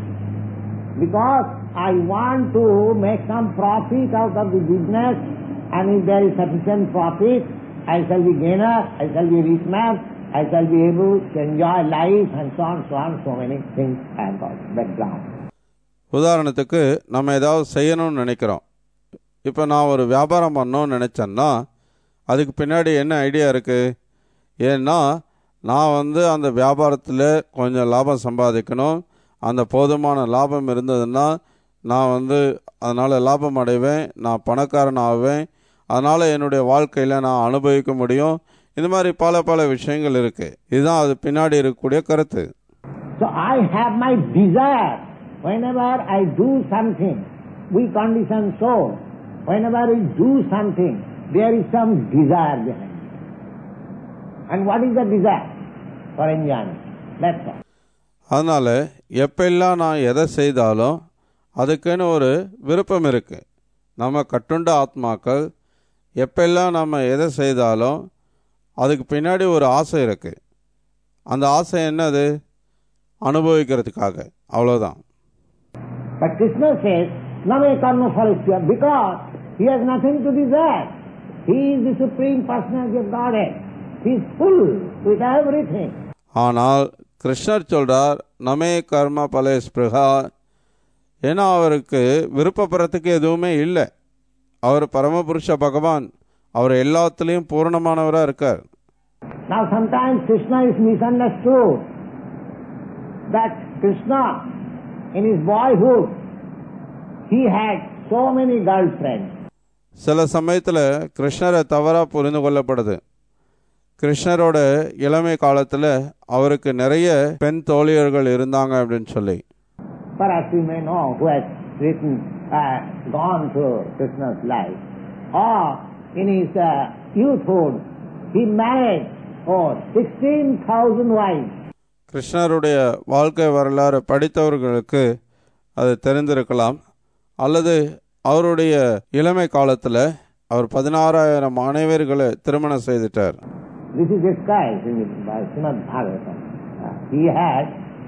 C: Because I want to make some profit out of the business, and if there is sufficient profit, I shall be gainer, I shall be rich man, I shall be able to enjoy life, and so on, so on, so many things have got background.
B: உதாரணத்துக்கு நம்ம ஏதாவது செய்யணும்னு நினைக்கிறோம் இப்போ நான் ஒரு வியாபாரம் பண்ணணும்னு நினச்சேன்னா அதுக்கு பின்னாடி என்ன ஐடியா இருக்குது ஏன்னா நான் வந்து அந்த வியாபாரத்தில் கொஞ்சம் லாபம் சம்பாதிக்கணும் அந்த போதுமான லாபம் இருந்ததுன்னா நான் வந்து அதனால் லாபம் அடைவேன் நான் பணக்காரன் ஆவேன் அதனால் என்னுடைய வாழ்க்கையில் நான் அனுபவிக்க முடியும் இந்த மாதிரி பல பல விஷயங்கள் இருக்குது இதுதான் அது பின்னாடி இருக்கக்கூடிய கருத்து
C: So I have my desire. Whenever I do something, we condition soul. Whenever we do something, there is some desire behind it. And what is the desire? For enjoyment. That's all.
B: அதனால் எப்பெல்லாம் நான் எதை செய்தாலும் அதுக்குன்னு ஒரு விருப்பம் இருக்குது நம்ம கட்டுண்ட ஆத்மாக்கள் எப்பெல்லாம் நம்ம எதை செய்தாலும் அதுக்கு பின்னாடி ஒரு ஆசை இருக்குது அந்த ஆசை என்னது அனுபவிக்கிறதுக்காக அவ்வளோதான்
C: But Krishna says, Name karma phalishya, because he has nothing to desire. He is the Supreme Personality of Godhead. He is full with everything.
B: ஆனால் கிருஷ்ணர் சொல்கிறார் நமே கர்ம பலே ஸ்பிருகா ஏன்னா அவருக்கு விருப்பப்படுறதுக்கு எதுவுமே இல்லை அவர் பரமபுருஷ பகவான் அவர் எல்லாத்துலேயும் பூரணமானவராக இருக்கார்
C: Now sometimes Krishna is misunderstood. That Krishna, in his boyhood, he had so many girlfriends.
B: சில சமயத்தில் கிருஷ்ணரை தவறாக புரிந்து கொள்ளப்படுது கிருஷ்ணரோட இளமை காலத்தில் அவருக்கு நிறைய பெண் தோழியர்கள் இருந்தாங்க அப்படின்னு சொல்லி
C: Perhaps you may know who has written, uh, gone through Krishna's life. Or in his uh, youthhood, he married, oh, 16,000 wives.
B: கிருஷ்ணருடைய வாழ்க்கை வரலாறு படித்தவர்களுக்கு அது தெரிந்திருக்கலாம் அல்லது அவருடைய இளமை காலத்தில் அவர் பதினாறாயிரம் மனைவர்களை திருமணம் செய்துட்டார்
C: This is described in the by Srimad Bhagavatam. Uh, he had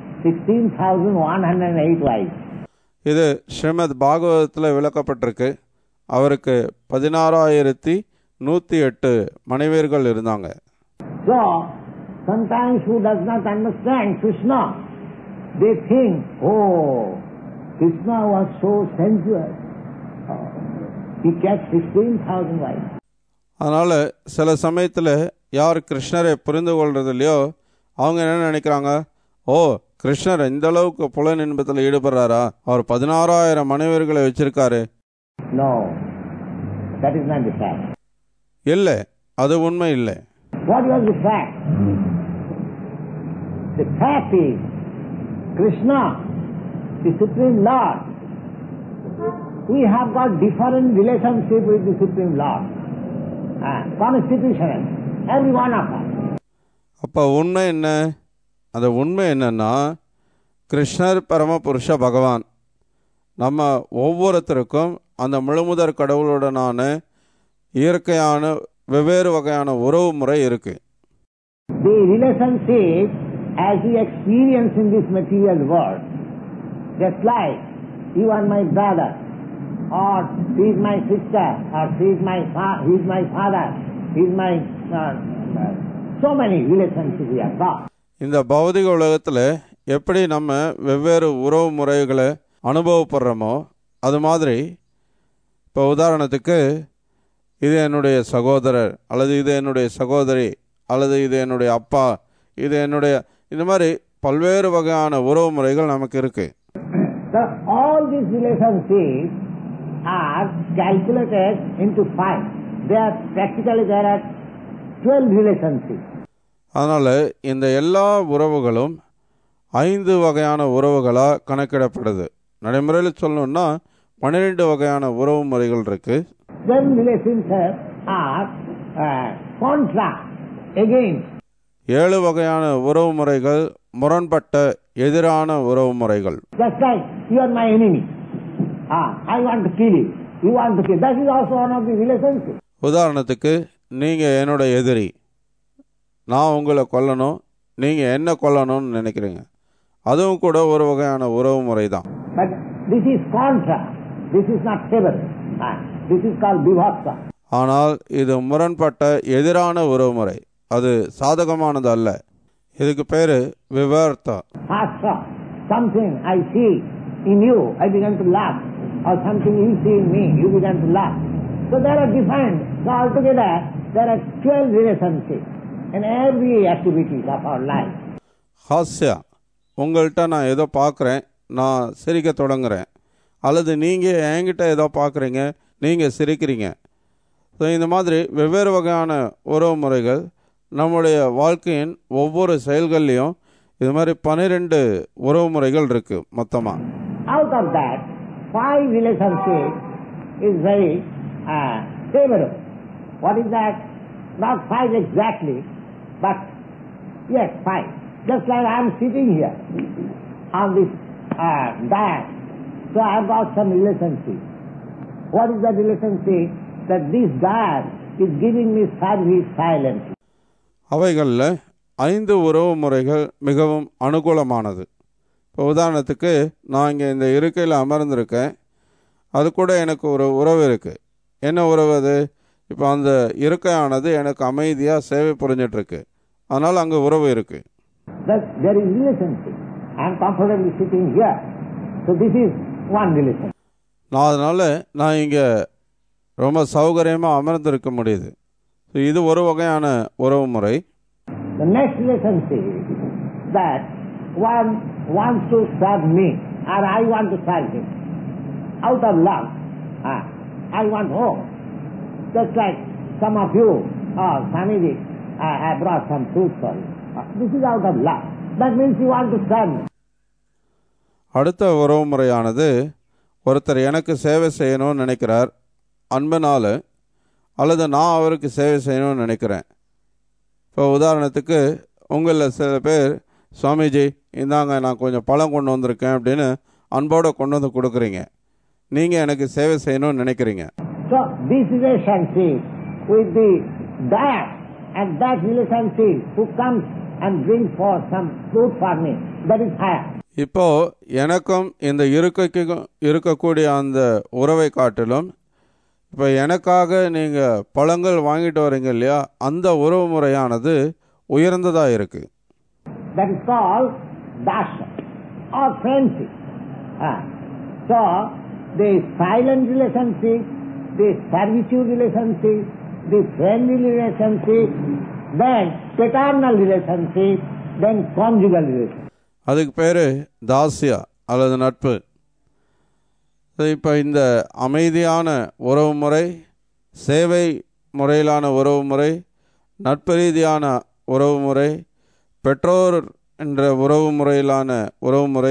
C: 16,108 wives.
B: இது ஸ்ரீமத் பாகவதத்தில் விளக்கப்பட்டிருக்கு அவருக்கு பதினாறாயிரத்தி நூற்றி எட்டு மனைவியர்கள் இருந்தாங்க
C: So, sometimes who does not understand Krishna, they think, oh, Krishna was so sensuous. Oh, he kept 16,000 wives.
B: அதனால் சில சமயத்தில் யார் கிருஷ்ணரை புரிந்து கொள்றது இல்லையோ அவங்க என்ன நினைக்கிறாங்க ஓ கிருஷ்ணர் இந்த அளவுக்கு புலன் இன்பத்தில் ஈடுபடுறாரா அவர் பதினாறாயிரம் மனைவியர்களை வச்சிருக்காரு
C: No, that is not the fact.
B: இல்லை அது உண்மை இல்லை
C: What was the fact? The fact is, Krishna, the Supreme Lord, we have got different relationship with the Supreme Lord. Ah, constitutional, every one of us.
B: அப்போ உண்மை என்ன அந்த உண்மை என்னன்னா கிருஷ்ணர் பரமபுருஷ பகவான் நம்ம ஒவ்வொருத்தருக்கும் அந்த முழுமுதற் கடவுளுடனான இயற்கையான வெவ்வேறு வகையான உறவு முறை இருக்குது
C: The relationship as we experience in this material world, just like you are my brother, or she is my sister, or she is my fa- he is my father, he is my uh, uh, so many relationships we have got.
B: இந்த பௌதிக உலகத்தில் எப்படி நம்ம வெவ்வேறு உறவு முறைகளை அனுபவப்படுறோமோ அது மாதிரி இப்போ உதாரணத்துக்கு இது என்னுடைய சகோதரர் அல்லது இது என்னுடைய சகோதரி அல்லது இது என்னுடைய அப்பா இது என்னுடைய இந்த மாதிரி பல்வேறு வகையான உறவு முறைகள் நமக்கு இருக்குது
C: So all these relationships are calculated into five. They are practically there are twelve relationships.
B: அதனால் இந்த எல்லா உறவுகளும் ஐந்து வகையான உறவுகளாக கணக்கிடப்படுது நடைமுறையில் சொல்லணும்னா பன்னிரெண்டு வகையான உறவு முறைகள் இருக்குது
C: Then relations have are uh, contra against
B: ஏழு வகையான உறவு முறைகள் முரண்பட்ட எதிரான உறவு முறைகள்
C: Just like you are my enemy. Ah, I want to kill you. You want to kill. That is also one of the relationships.
B: உதாரணத்துக்கு நீங்கள் என்னோட எதிரி நான் உங்களை கொல்லணும் நீங்கள் என்ன கொல்லணும்னு நினைக்கிறீங்க அதுவும் கூட ஒரு வகையான உறவு முறை தான்
C: But this is contra. This is not favorable. Ah, this is called vivaksa.
B: ஆனால் இது முரண்பட்ட எதிரான உறவு முறை அது சாதகமானது அல்ல இதுக்கு பேர் விவர்த்தா
C: First of something I see in you, I begin to laugh. Or something you see in me, you begin to laugh. So there are different. So altogether, there are 12 relationships in every activities of our life.
B: ஹாஸ்யா உங்கள்கிட்ட நான் ஏதோ பார்க்குறேன் நான் சிரிக்க தொடங்குறேன் அல்லது நீங்கள் என்கிட்ட ஏதோ பார்க்குறீங்க நீங்கள் சிரிக்கிறீங்க ஸோ இந்த மாதிரி வெவ்வேறு வகையான உறவு முறைகள் நம்முடைய வாழ்க்கையின் ஒவ்வொரு செயல்கள்லையும் இது மாதிரி பன்னிரெண்டு உறவு முறைகள் இருக்குது மொத்தமாக
C: Out of that, five relationships is very uh, favorable. What is that? Not five exactly, but yes, five. Just like I am sitting here on this uh, diet, so I have got some relationship. What is the relationship? That this diet is giving me service silently.
B: அவைகளில் ஐந்து உறவு முறைகள் மிகவும் அனுகூலமானது இப்போ உதாரணத்துக்கு நான் இங்கே இந்த இருக்கையில் அமர்ந்திருக்கேன் அது கூட எனக்கு ஒரு உறவு இருக்குது என்ன உறவு அது இப்போ அந்த இருக்கையானது எனக்கு அமைதியாக சேவை புரிஞ்சிட்ருக்கு அதனால் அங்கே உறவு இருக்குது
C: That there is relationship. I am comfortably sitting here. So this is one relation.
B: நான் அதனால் நான் இங்கே ரொம்ப சௌகரியமாக அமர்ந்திருக்க முடியுது ஸோ இது ஒரு வகையான உறவு முறை
C: The next relationship is that one wants to serve me or I want to serve him. Out of love, ah, I want home. Just like some of you, oh, Swamiji, I, I brought some food for you. Ah, This is out of love. That means you want to serve me.
B: அடுத்த உறவு முறையானது ஒருத்தர் எனக்கு சேவை செய்யணும்னு நினைக்கிறார் அன்பனால் அல்லது நான் அவருக்கு சேவை செய்யணும்னு நினைக்கிறேன் இப்போ உதாரணத்துக்கு உங்களில் சில பேர் சுவாமிஜி இந்தாங்க நான் கொஞ்சம் பழம் கொண்டு வந்திருக்கேன் அப்படின்னு அன்போடு கொண்டு வந்து கொடுக்குறீங்க நீங்கள் எனக்கு சேவை செய்யணும்னு நினைக்கிறீங்க
C: So this relationship with the that and that relationship who comes and brings for some food for me, that is higher.
B: இப்போ எனக்கும் இந்த இருக்கைக்கும் இருக்கக்கூடிய அந்த உறவை காட்டிலும் இப்போ எனக்காக நீங்கள் பழங்கள் வாங்கிட்டு வரீங்க இல்லையா அந்த உறவு முறையானது உயர்ந்ததாக இருக்குது
C: That is called dasha or friendship. Ah. So, the silent relationship, the servitude relationship, the friendly relationship, then paternal relationship, then conjugal relationship.
B: அதுக்கு பேர் தாசியா அல்லது நட்பு இப்போ இந்த அமைதியான உறவு முறை சேவை முறையிலான உறவு முறை நட்பு ரீதியான உறவு முறை பெற்றோர் என்ற உறவு முறையிலான உறவு முறை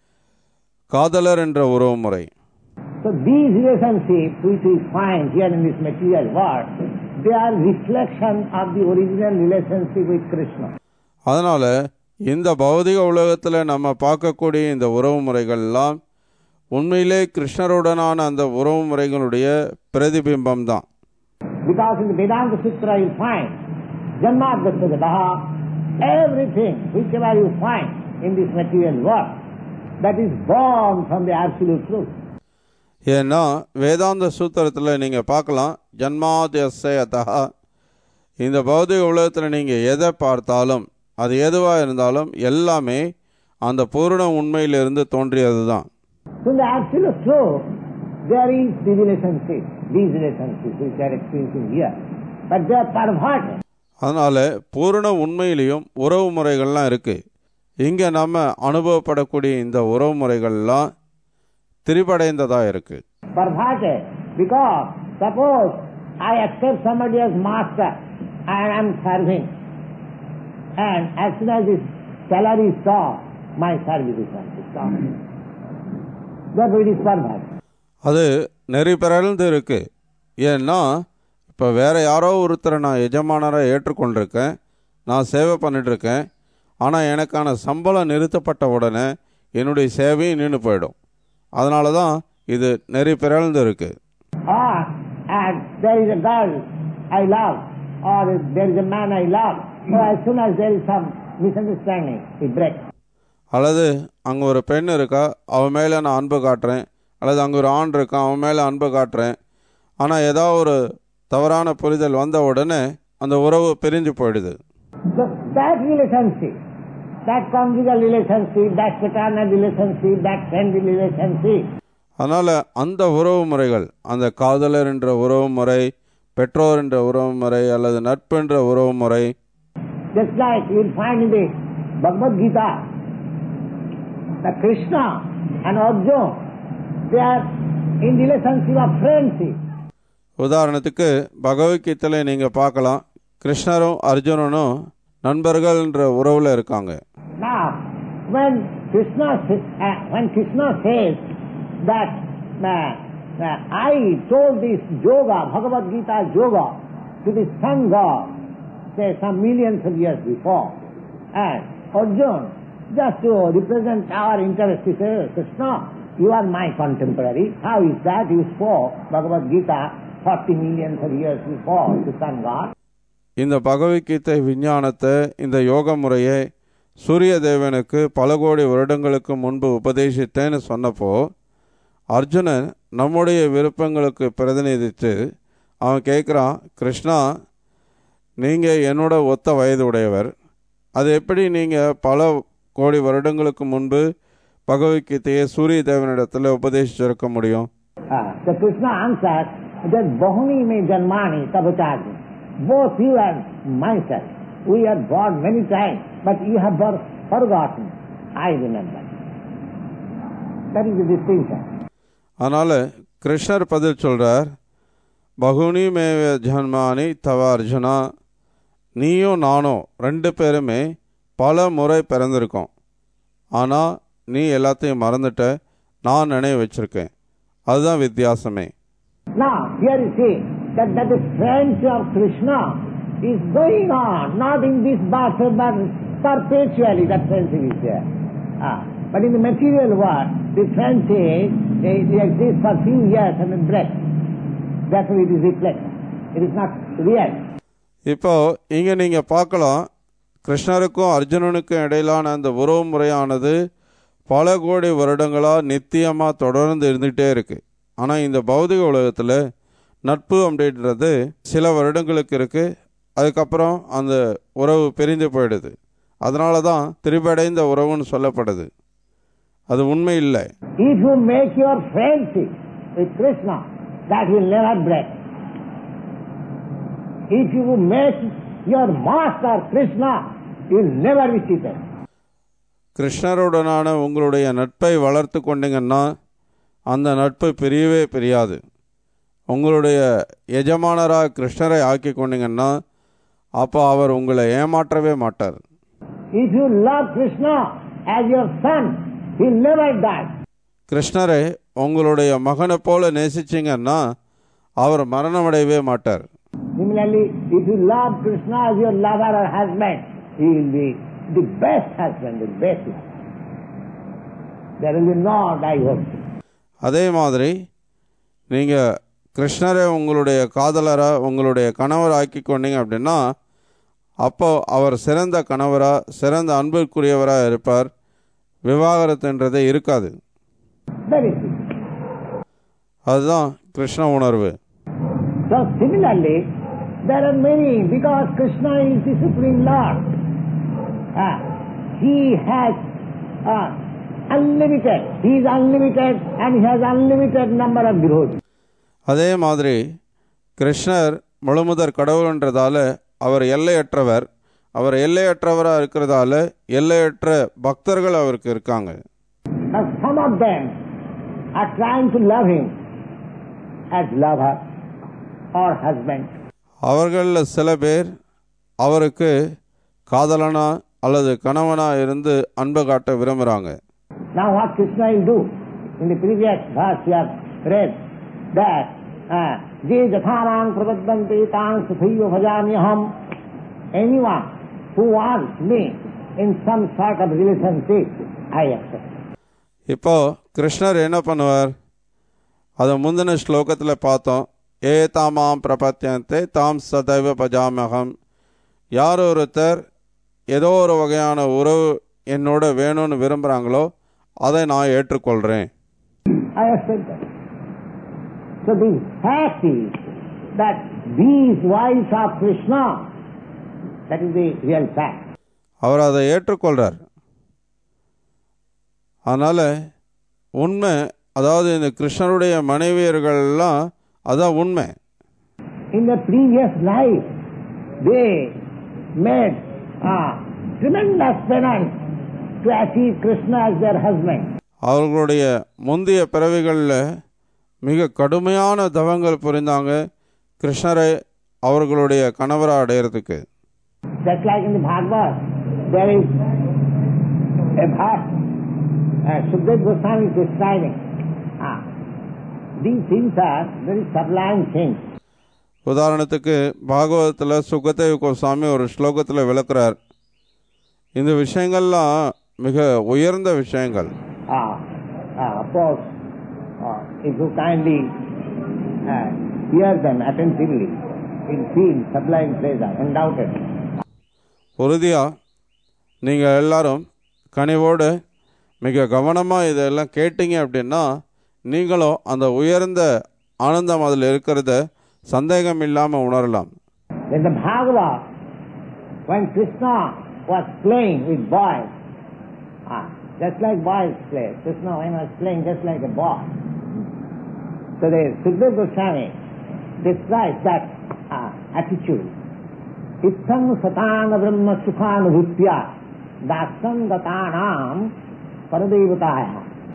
B: காதலர் என்ற உறவு முறை
C: So these relationships which we find here in this material world, they are reflection of the original relationship with Krishna.
B: அதனால் இந்த பௌதிக உலகத்தில் நம்ம பார்க்கக்கூடிய இந்த உறவு முறைகள்லாம் உண்மையிலே கிருஷ்ணருடனான அந்த உறவு முறைகளுடைய பிரதிபிம்பம் தான்
C: Because in the Vedanta Sutra you find Janmadhyasagadaha, everything whichever you find in this material world, that is born from the absolute truth.
B: ஏன்னா வேதாந்த சூத்திரத்தில் நீங்கள் பார்க்கலாம் ஜன்மாதியசயதா இந்த பௌதிக உலகத்தில் நீங்கள் எதை பார்த்தாலும் அது எதுவாக இருந்தாலும் எல்லாமே அந்த பூரண உண்மையிலிருந்து தோன்றியது தான்
C: So in the absolute truth, there is the relationship, these relationships which are experiencing here. But they are perverted.
B: அதனால் பூரண உண்மையிலையும் உறவு முறைகள்லாம் இருக்குது இங்கே நம்ம அனுபவப்படக்கூடிய இந்த உறவு முறைகள்லாம் திரிபடைந்ததாக இருக்குது
C: Perverted. Because suppose I accept somebody as master and I am serving. And as soon as his salary is stopped, my service is stopped. Therefore it is perverted.
B: அது நெறி பிறழ்ந்து இருக்கு ஏன்னா இப்போ வேற யாரோ ஒருத்தரை நான் எஜமானராக ஏற்றுக்கொண்டிருக்கேன் நான் சேவை பண்ணிட்டு இருக்கேன் ஆனால் எனக்கான சம்பளம் நிறுத்தப்பட்ட உடனே என்னுடைய சேவையும் நின்று போயிடும் அதனால தான் இது நெறி பிறழ்ந்து இருக்குது
C: Or and there is a girl I love, or there is a man I love. So as soon as there is some misunderstanding, it breaks.
B: அல்லது அங்கே ஒரு பெண் இருக்கா அவன் மேலே நான் அன்பு காட்டுறேன் அல்லது அங்கே ஒரு ஆண் இருக்கான் அவன் மேலே அன்பு காட்டுறேன் ஆனால் ஏதோ ஒரு தவறான புரிதல் வந்த உடனே அந்த உறவு பிரிஞ்சு போயிடுது
C: So that relationship, that conjugal relationship, that fraternal relationship, that friendly relationship,
B: அதனால் அந்த உறவு முறைகள் அந்த காதலர் என்ற உறவு முறை பெற்றோர் என்ற உறவு முறை அல்லது நட்பு என்ற உறவு முறை
C: just like you will find in the Bhagavad Gita, that Krishna and Arjuna, they are in relationship of friendship.
B: உதாரணத்துக்கு பகவத்கீதையில் நீங்கள் பார்க்கலாம் கிருஷ்ணரும் அர்ஜுனனும் நண்பர்கள் என்ற உறவில் இருக்காங்க
C: Now, when Krishna sa- uh, when Krishna says that uh, uh, I told this yoga, Bhagavad Gita yoga, to the sun god, say some millions of years before, and Arjuna, just to represent our interest, he says, Krishna, you are my contemporary. How is that you spoke Bhagavad Gita 40 millions of years before to sun god?
B: இந்த பகவத்கீதை விஞ்ஞானத்தை இந்த யோக முறையை சூரிய தேவனுக்கு பல கோடி வருடங்களுக்கு முன்பு உபதேசித்தேன்னு சொன்னப்போ அர்ஜுனன் நம்முடைய விருப்பங்களுக்கு பிரதிநிதித்து அவன் கேட்குறான் கிருஷ்ணா நீங்கள் என்னோட ஒத்த வயது உடையவர் அது எப்படி நீங்கள் பல கோடி வருடங்களுக்கு முன்பு பகவத்கீதையை சூரிய தேவனிடத்தில் உபதேசிச்சிருக்க முடியும்
C: Uh, so Krishna answered that Bahuni me janmani tabacharji. Both you and myself, we are born many times, but you have for- forgotten. I remember. That is the distinction.
B: அதனால் கிருஷ்ணர் பதில் சொல்கிறார் பகுனி மேவ ஜன்மானி தவ அர்ஜுனா நீயும் நானும் ரெண்டு பேருமே பல முறை பிறந்திருக்கோம் ஆனால் நீ எல்லாத்தையும் மறந்துட்ட நான் நினைவு வச்சிருக்கேன் அதுதான் வித்தியாசமே
C: Now, here you see that, that the friendship of Krishna is going on, not in this birth, but perpetually that friendship is there. Ah, but in the material world, the friendship it exists for few years and then breaks. Therefore it is reflected. It is not real.
B: இப்போ இங்கே நீங்கள் பார்க்கலாம் கிருஷ்ணருக்கும் அர்ஜுனனுக்கும் இடையிலான அந்த உறவு முறையானது பல கோடி வருடங்களாக நித்தியமாக தொடர்ந்து இருந்துகிட்டே இருக்குது ஆனால் இந்த பௌதிக உலகத்தில் நட்பு அப்படின்றது சில வருடங்களுக்கு இருக்குது அதுக்கப்புறம் அந்த உறவு பிரிந்து போயிடுது அதனால தான் திரிபடைந்த உறவுன்னு சொல்லப்படுது அது உண்மை இல்லை
C: If you make your friendship with Krishna, that will never break. If you make your master Krishna, you will never be cheated.
B: கிருஷ்ணருடனான உங்களுடைய நட்பை வளர்த்து கொண்டீங்கன்னா அந்த நட்பு பிரியவே பிரியாது உங்களுடைய எஜமானராக கிருஷ்ணரை ஆக்கி கொண்டீங்கன்னா அப்போ அவர் உங்களை ஏமாற்றவே மாட்டார்
C: If you love Krishna as your son, he will never die.
B: கிருஷ்ணரை உங்களுடைய மகனை போல நேசிச்சிங்கன்னா அவர் மரணமடையவே மாட்டார்
C: Similarly, if you love Krishna as your lover or husband, he will be the best husband, the best lover. There will be no divorce.
B: அதே மாதிரி நீங்கள் கிருஷ்ணரை உங்களுடைய காதலராக உங்களுடைய கணவர் ஆக்கி கொண்டீங்க அப்படின்னா அப்போ அவர் சிறந்த கணவராக சிறந்த அன்பிற்குரியவராக இருப்பார் விவாகரத்துன்றதே இருக்காது
C: Very simple.
B: அதுதான் கிருஷ்ண உணர்வு
C: So similarly, there are many, because Krishna is the Supreme Lord. Ah, he has ah, unlimited, he is unlimited and he has unlimited number of devotees.
B: அதே மாதிரி கிருஷ்ணர் முழுமுதற் கடவுள்ன்றதால அவர் எல்லையற்றவர் அவர் எல்லையற்றவராக இருக்கிறதால எல்லையற்ற பக்தர்கள் அவருக்கு இருக்காங்க
C: Now some of them are trying to love him as lover or husband.
B: அவர்களில் சில பேர் அவருக்கு காதலனா அல்லது கணவனா இருந்து அன்பு காட்ட விரும்புகிறாங்க
C: Now what Krishna will do? In the previous verse we have read that uh, Je Jatharang Prabhaddante Tang Suthaiva Bhajamyaham. Anyone who wants me in some sort of relationship, I accept.
B: இப்போ கிருஷ்ணர் என்ன பண்ணுவார் அதை முந்தின ஸ்லோகத்தில் பார்த்தோம் ஏ தாமாம் பிரபத்தியந்தே தாம் சதைவ பஜாமகம் யார் ஒருத்தர் ஏதோ ஒரு வகையான உறவு என்னோட வேணும்னு விரும்புகிறாங்களோ அதை நான் ஏற்றுக்கொள்கிறேன்
C: I accept that. So the fact is that these wives of Krishna, that is the real fact.
B: அவர் அதை ஏற்றுக்கொள்கிறார் அதனால் உண்மை அதாவது இந்த கிருஷ்ணருடைய மனைவியர்கள்லாம் அதான் உண்மை
C: In the previous life, they made a tremendous penance to achieve Krishna as their husband.
B: அவர்களுடைய முந்தைய பிறவிகளில் மிக கடுமையான தவங்கள் புரிந்தாங்க கிருஷ்ணரை அவர்களுடைய கணவரை அடையிறதுக்கு
C: Just like in the Bhagavad, there is a verse, uh, Sukdev Goswami is describing. Ah, these things are very sublime things.
B: உதாரணத்துக்கு பாகவதத்தில் சுகதேவ் கோஸ்வாமி ஒரு ஸ்லோகத்தில் விளக்குறார் இந்த விஷயங்கள்லாம் மிக உயர்ந்த விஷயங்கள்
C: Ah, ah, of course, uh, if you kindly uh, hear them attentively, you'll feel sublime pleasure, undoubtedly.
B: உறுதியாக நீங்கள் எல்லாரும் கனிவோடு மிக கவனமாக இதெல்லாம் கேட்டீங்க அப்படின்னா நீங்களும் அந்த உயர்ந்த ஆனந்தம் அதில் இருக்கிறத சந்தேகம் இல்லாமல் உணரலாம்
C: In the Bhagavad, when Krishna was playing with boys, ah, just like boys play, Krishna when was playing just like a boy. So the Sukdev Goswami describes that ah, attitude. Ittham satana brahma sukhanubhutya dasam gatanam paradevataya.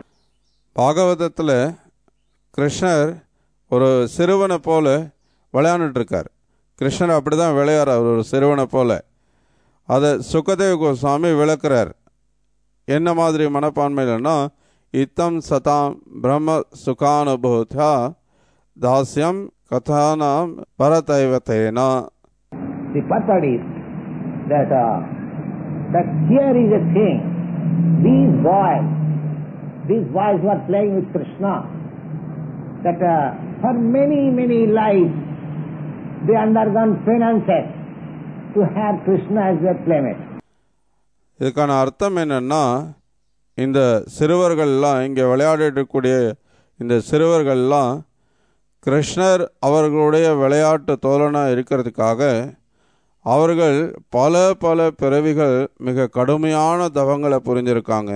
B: பாகவதத்தில் கிருஷ்ணர் ஒரு சிறுவனை போல விளையாண்டுட்டு இருக்கார் கிருஷ்ணர் அப்படி தான் விளையாடுறார் ஒரு சிறுவனை போல அதை சுகதேவ் கோஸ்வாமி விளக்குறார் என்ன மாதிரி மனப்பான்மையிலன்னா இத்தம் சதாம் பிரம்ம சுகானுபூதா தாஸ்யம் கதானாம் பரதைவத்தேனா
C: The purport is that, uh, that here is a thing. These boys, these boys who are playing with Krishna, that uh, for many, many lives they undergone penances to have Krishna as their playmate.
B: இதுக்கான அர்த்தம் என்னன்னா இந்த சிறுவர்கள்லாம் இங்கே விளையாடிட்டு இந்த சிறுவர்கள்லாம் கிருஷ்ணர் அவர்களுடைய விளையாட்டு தோழனாக இருக்கிறதுக்காக அவர்கள் பல பல பிறவிகள் மிக கடுமையான தவங்களை புரிஞ்சிருக்காங்க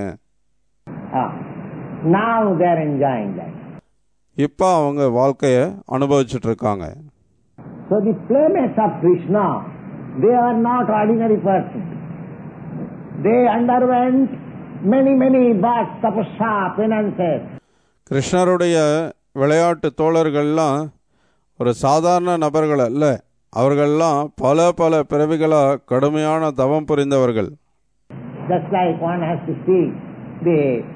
C: Ah, now they are enjoying that.
B: இப்போ அவங்க வாழ்க்கையை அனுபவிச்சுட்டு இருக்காங்க
C: So the playmates of Krishna, they are not ordinary persons. They underwent many, many births, tapasya, penances.
B: கிருஷ்ணருடைய விளையாட்டு தோழர்கள்லாம் ஒரு சாதாரண நபர்கள் அல்ல அவர்கள்லாம் பல பல பிறவிகளாக கடுமையான தவம் புரிந்தவர்கள்
C: Just like one has to see the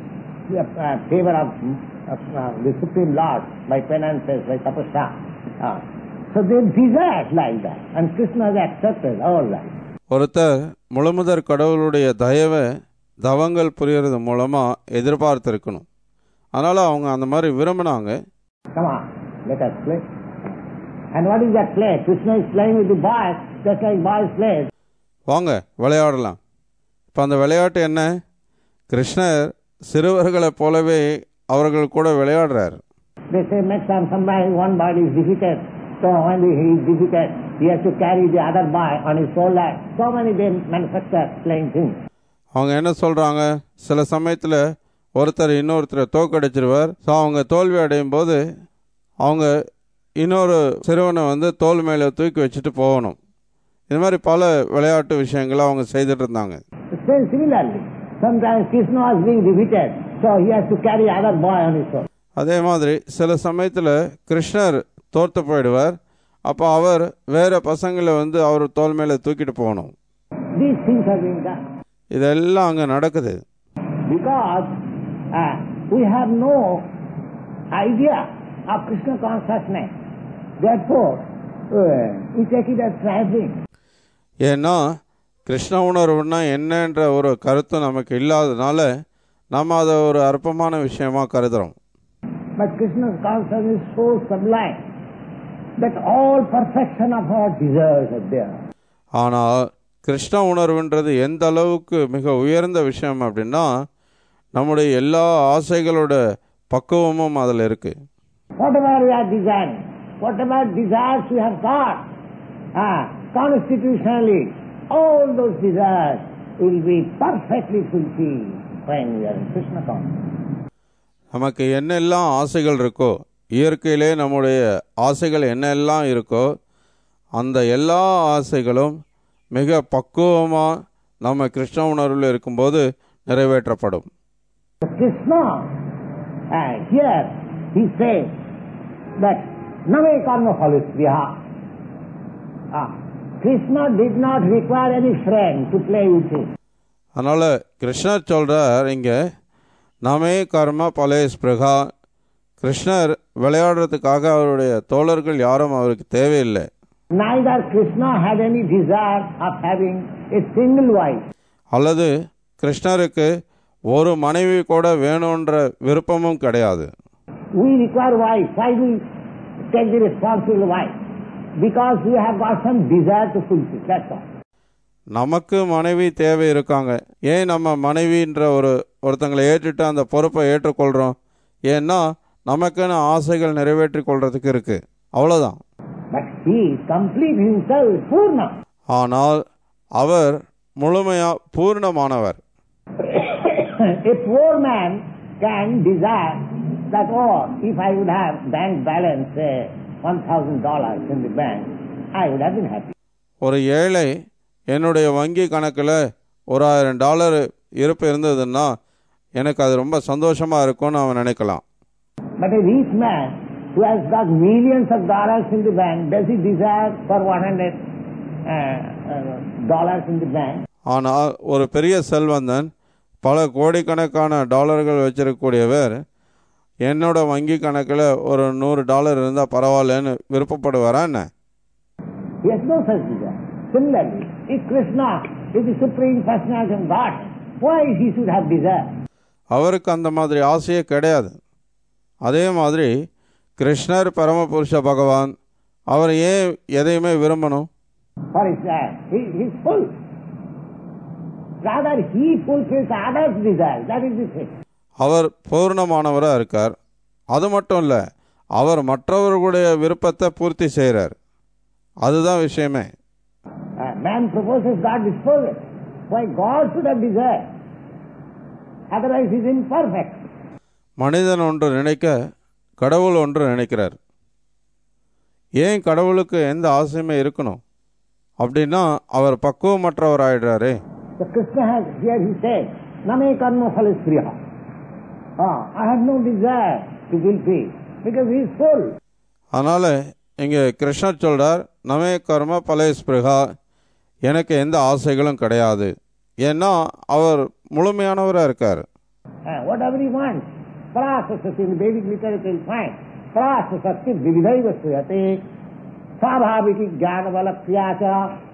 C: uh, favor of uh, uh, the Supreme Lord by penances, by tapasya. Uh, so they desire like that. And Krishna has accepted all that.
B: ஒருத்தர் முழுமுதற் கடவுளுடைய தயவை தவங்கள் புரியறது மூலமாக எதிர்பார்த்திருக்கணும் அதனால் அவங்க அந்த மாதிரி விரும்பினாங்க
C: Come on, let us play. And what is that play? Krishna is playing with the boys, just like boys play.
B: வாங்க விளையாடலாம் இப்போ அந்த விளையாட்டு என்ன கிருஷ்ணர் சிறுவர்களைப் போலவே அவர்கள் கூட விளையாடுறார்
C: They say next time somebody, one boy is defeated, so when he is defeated, he has to carry the other boy on his shoulder. So many they manufacture playing things.
B: அவங்க என்ன சொல்கிறாங்க சில சமயத்தில் ஒருத்தர் இன்னொருத்தரை தோக்கடிச்சிருவார் ஸோ அவங்க தோல்வி அடையும் போது அவங்க இன்னொரு சிறுவனை வந்து தோல் மேலே தூக்கி வச்சுட்டு போகணும் இது மாதிரி பல விளையாட்டு விஷயங்களை அவங்க செய்துட்டு இருந்தாங்க
C: Same similarly, sometimes Krishna was being defeated, so he has to carry other boy on his shoulder.
B: அதே மாதிரி சில சமயத்தில் கிருஷ்ணர் தோற்று போயிடுவார் அப்போ அவர் வேற பசங்களை வந்து அவர் தோல் மேலே தூக்கிட்டு போகணும்
C: These things are being done
B: இதெல்லாம் அங்கே நடக்குது
C: because uh, we have no idea of Krishna consciousness. Therefore, uh, we take it as tragic.
B: ஏன்னா கிருஷ்ண உணர்வுனா என்னன்ற ஒரு கருத்து நமக்கு இல்லாததுனால நம்ம அதை ஒரு அற்பமான விஷயமா கருதுறோம்
C: But Krishna's consciousness is so sublime that all perfection of our desires are there.
B: ஆனால் கிருஷ்ண உணர்வுன்றது எந்த அளவுக்கு மிக உயர்ந்த விஷயம் அப்படின்னா நம்முடைய எல்லா ஆசைகளோட பக்குவமும் அதில் இருக்குது
C: Whatever we are desiring, whatever desires we have got, ah, constitutionally, all those desires will be perfectly fulfilled when we are in Krishna consciousness.
B: நமக்கு என்னெல்லாம் ஆசைகள் இருக்கோ இயற்கையிலே நம்முடைய ஆசைகள் என்னெல்லாம் இருக்கோ அந்த எல்லா ஆசைகளும் மிக பக்குவமாக நம்ம கிருஷ்ண உணர்வில் இருக்கும்போது நிறைவேற்றப்படும்
C: So Krishna, uh, here he says that name karma phalispriya. Ah, Krishna did not require any friend to play with him.
B: அதனால் கிருஷ்ணர் சொல்கிறார் இங்கே நமே கர்ம பலே ஸ்பிருகா கிருஷ்ணர் விளையாடுறதுக்காக அவருடைய தோழர்கள் யாரும் அவருக்கு தேவையில்லை
C: Neither Krishna had any desire of having a single wife.
B: அல்லது கிருஷ்ணருக்கு ஒரு மனைவி கூட வேணுன்ற விருப்பமும் கிடையாது
C: We require wife. Why do we take the responsible wife? Because we have got some desire to fulfill. That's all.
B: நமக்கு மனைவி தேவை இருக்காங்க ஏன் நம்ம மனைவின்ற ஒரு ஒருத்தங்களை ஏற்றுட்டு அந்த பொறுப்பை ஏற்றுக்கொள்கிறோம் ஏன்னா நமக்குன்னு ஆசைகள் நிறைவேற்றி கொள்றதுக்கு இருக்கு அவ்வளோதான்
C: But he is complete himself, Purna.
B: ஆனால் அவர் முழுமையா பூர்ணமானவர்
C: a poor man can desire that, oh, if I would have bank balance, say, $1,000 in the bank, I would have been happy.
B: ஒரு ஏழை என்னுடைய வங்கி கணக்கில் ஒரு ஆயிரம் டாலர் இருப்பு இருந்ததுன்னா எனக்கு அது ரொம்ப சந்தோஷமா இருக்கும்னு அவன் நினைக்கலாம்
C: But a rich man who has got millions of dollars in the bank, does he desire for 100 uh, uh, dollars in the bank?
B: ஆனால் ஒரு பெரிய செல்வந்தன் பல கோடிக்கணக்கான டாலர்கள் வச்சிருக்கக்கூடியவர் என்னோட வங்கி கணக்கில் ஒரு நூறு டாலர் இருந்தால் பரவாயில்லன்னு விருப்பப்படுவாரா என்ன
C: He has no such desire. Similarly, if Krishna is the Supreme Personality of God, why he should have desire?
B: அவருக்கு அந்த மாதிரி ஆசையே கிடையாது அதே மாதிரி கிருஷ்ணர் பரமபுருஷ பகவான் அவர் ஏன் எதையுமே விரும்பணும்
C: For his, uh, he, he is full. Rather, he fulfills others' desire. That is the thing.
B: அவர் பூர்ணமானவராக இருக்கார் அது மட்டும் இல்லை அவர் மற்றவர்களுடைய விருப்பத்தை பூர்த்தி செய்கிறார் அதுதான் விஷயமே
C: Uh, man proposes, God disposes. Why God should have desire? Otherwise, he is imperfect.
B: மனிதன் ஒன்று நினைக்க கடவுள் ஒன்று நினைக்கிறார் ஏன் கடவுளுக்கு எந்த ஆசையுமே இருக்கணும் அப்படின்னா அவர் பக்குவமற்றவர் ஆயிடுறாரே
C: So Krishna has, here he said, Name karma phalispriya. Ah, I have no desire to fulfill because he is full.
B: அதனால் இங்கே கிருஷ்ணர் சொல்றார் நமே கர்ம பலே ஸ்பிருகா எனக்கு எந்த ஆசைகளும் கிடையாது ஏன்னா அவர் முழுமையானவராக இருக்கார்
C: Ah, whatever he wants. Prasasati, in the Vedic literature you find. Prasasati vividhaiva suyate. Svabhaviki jnana valakyacha.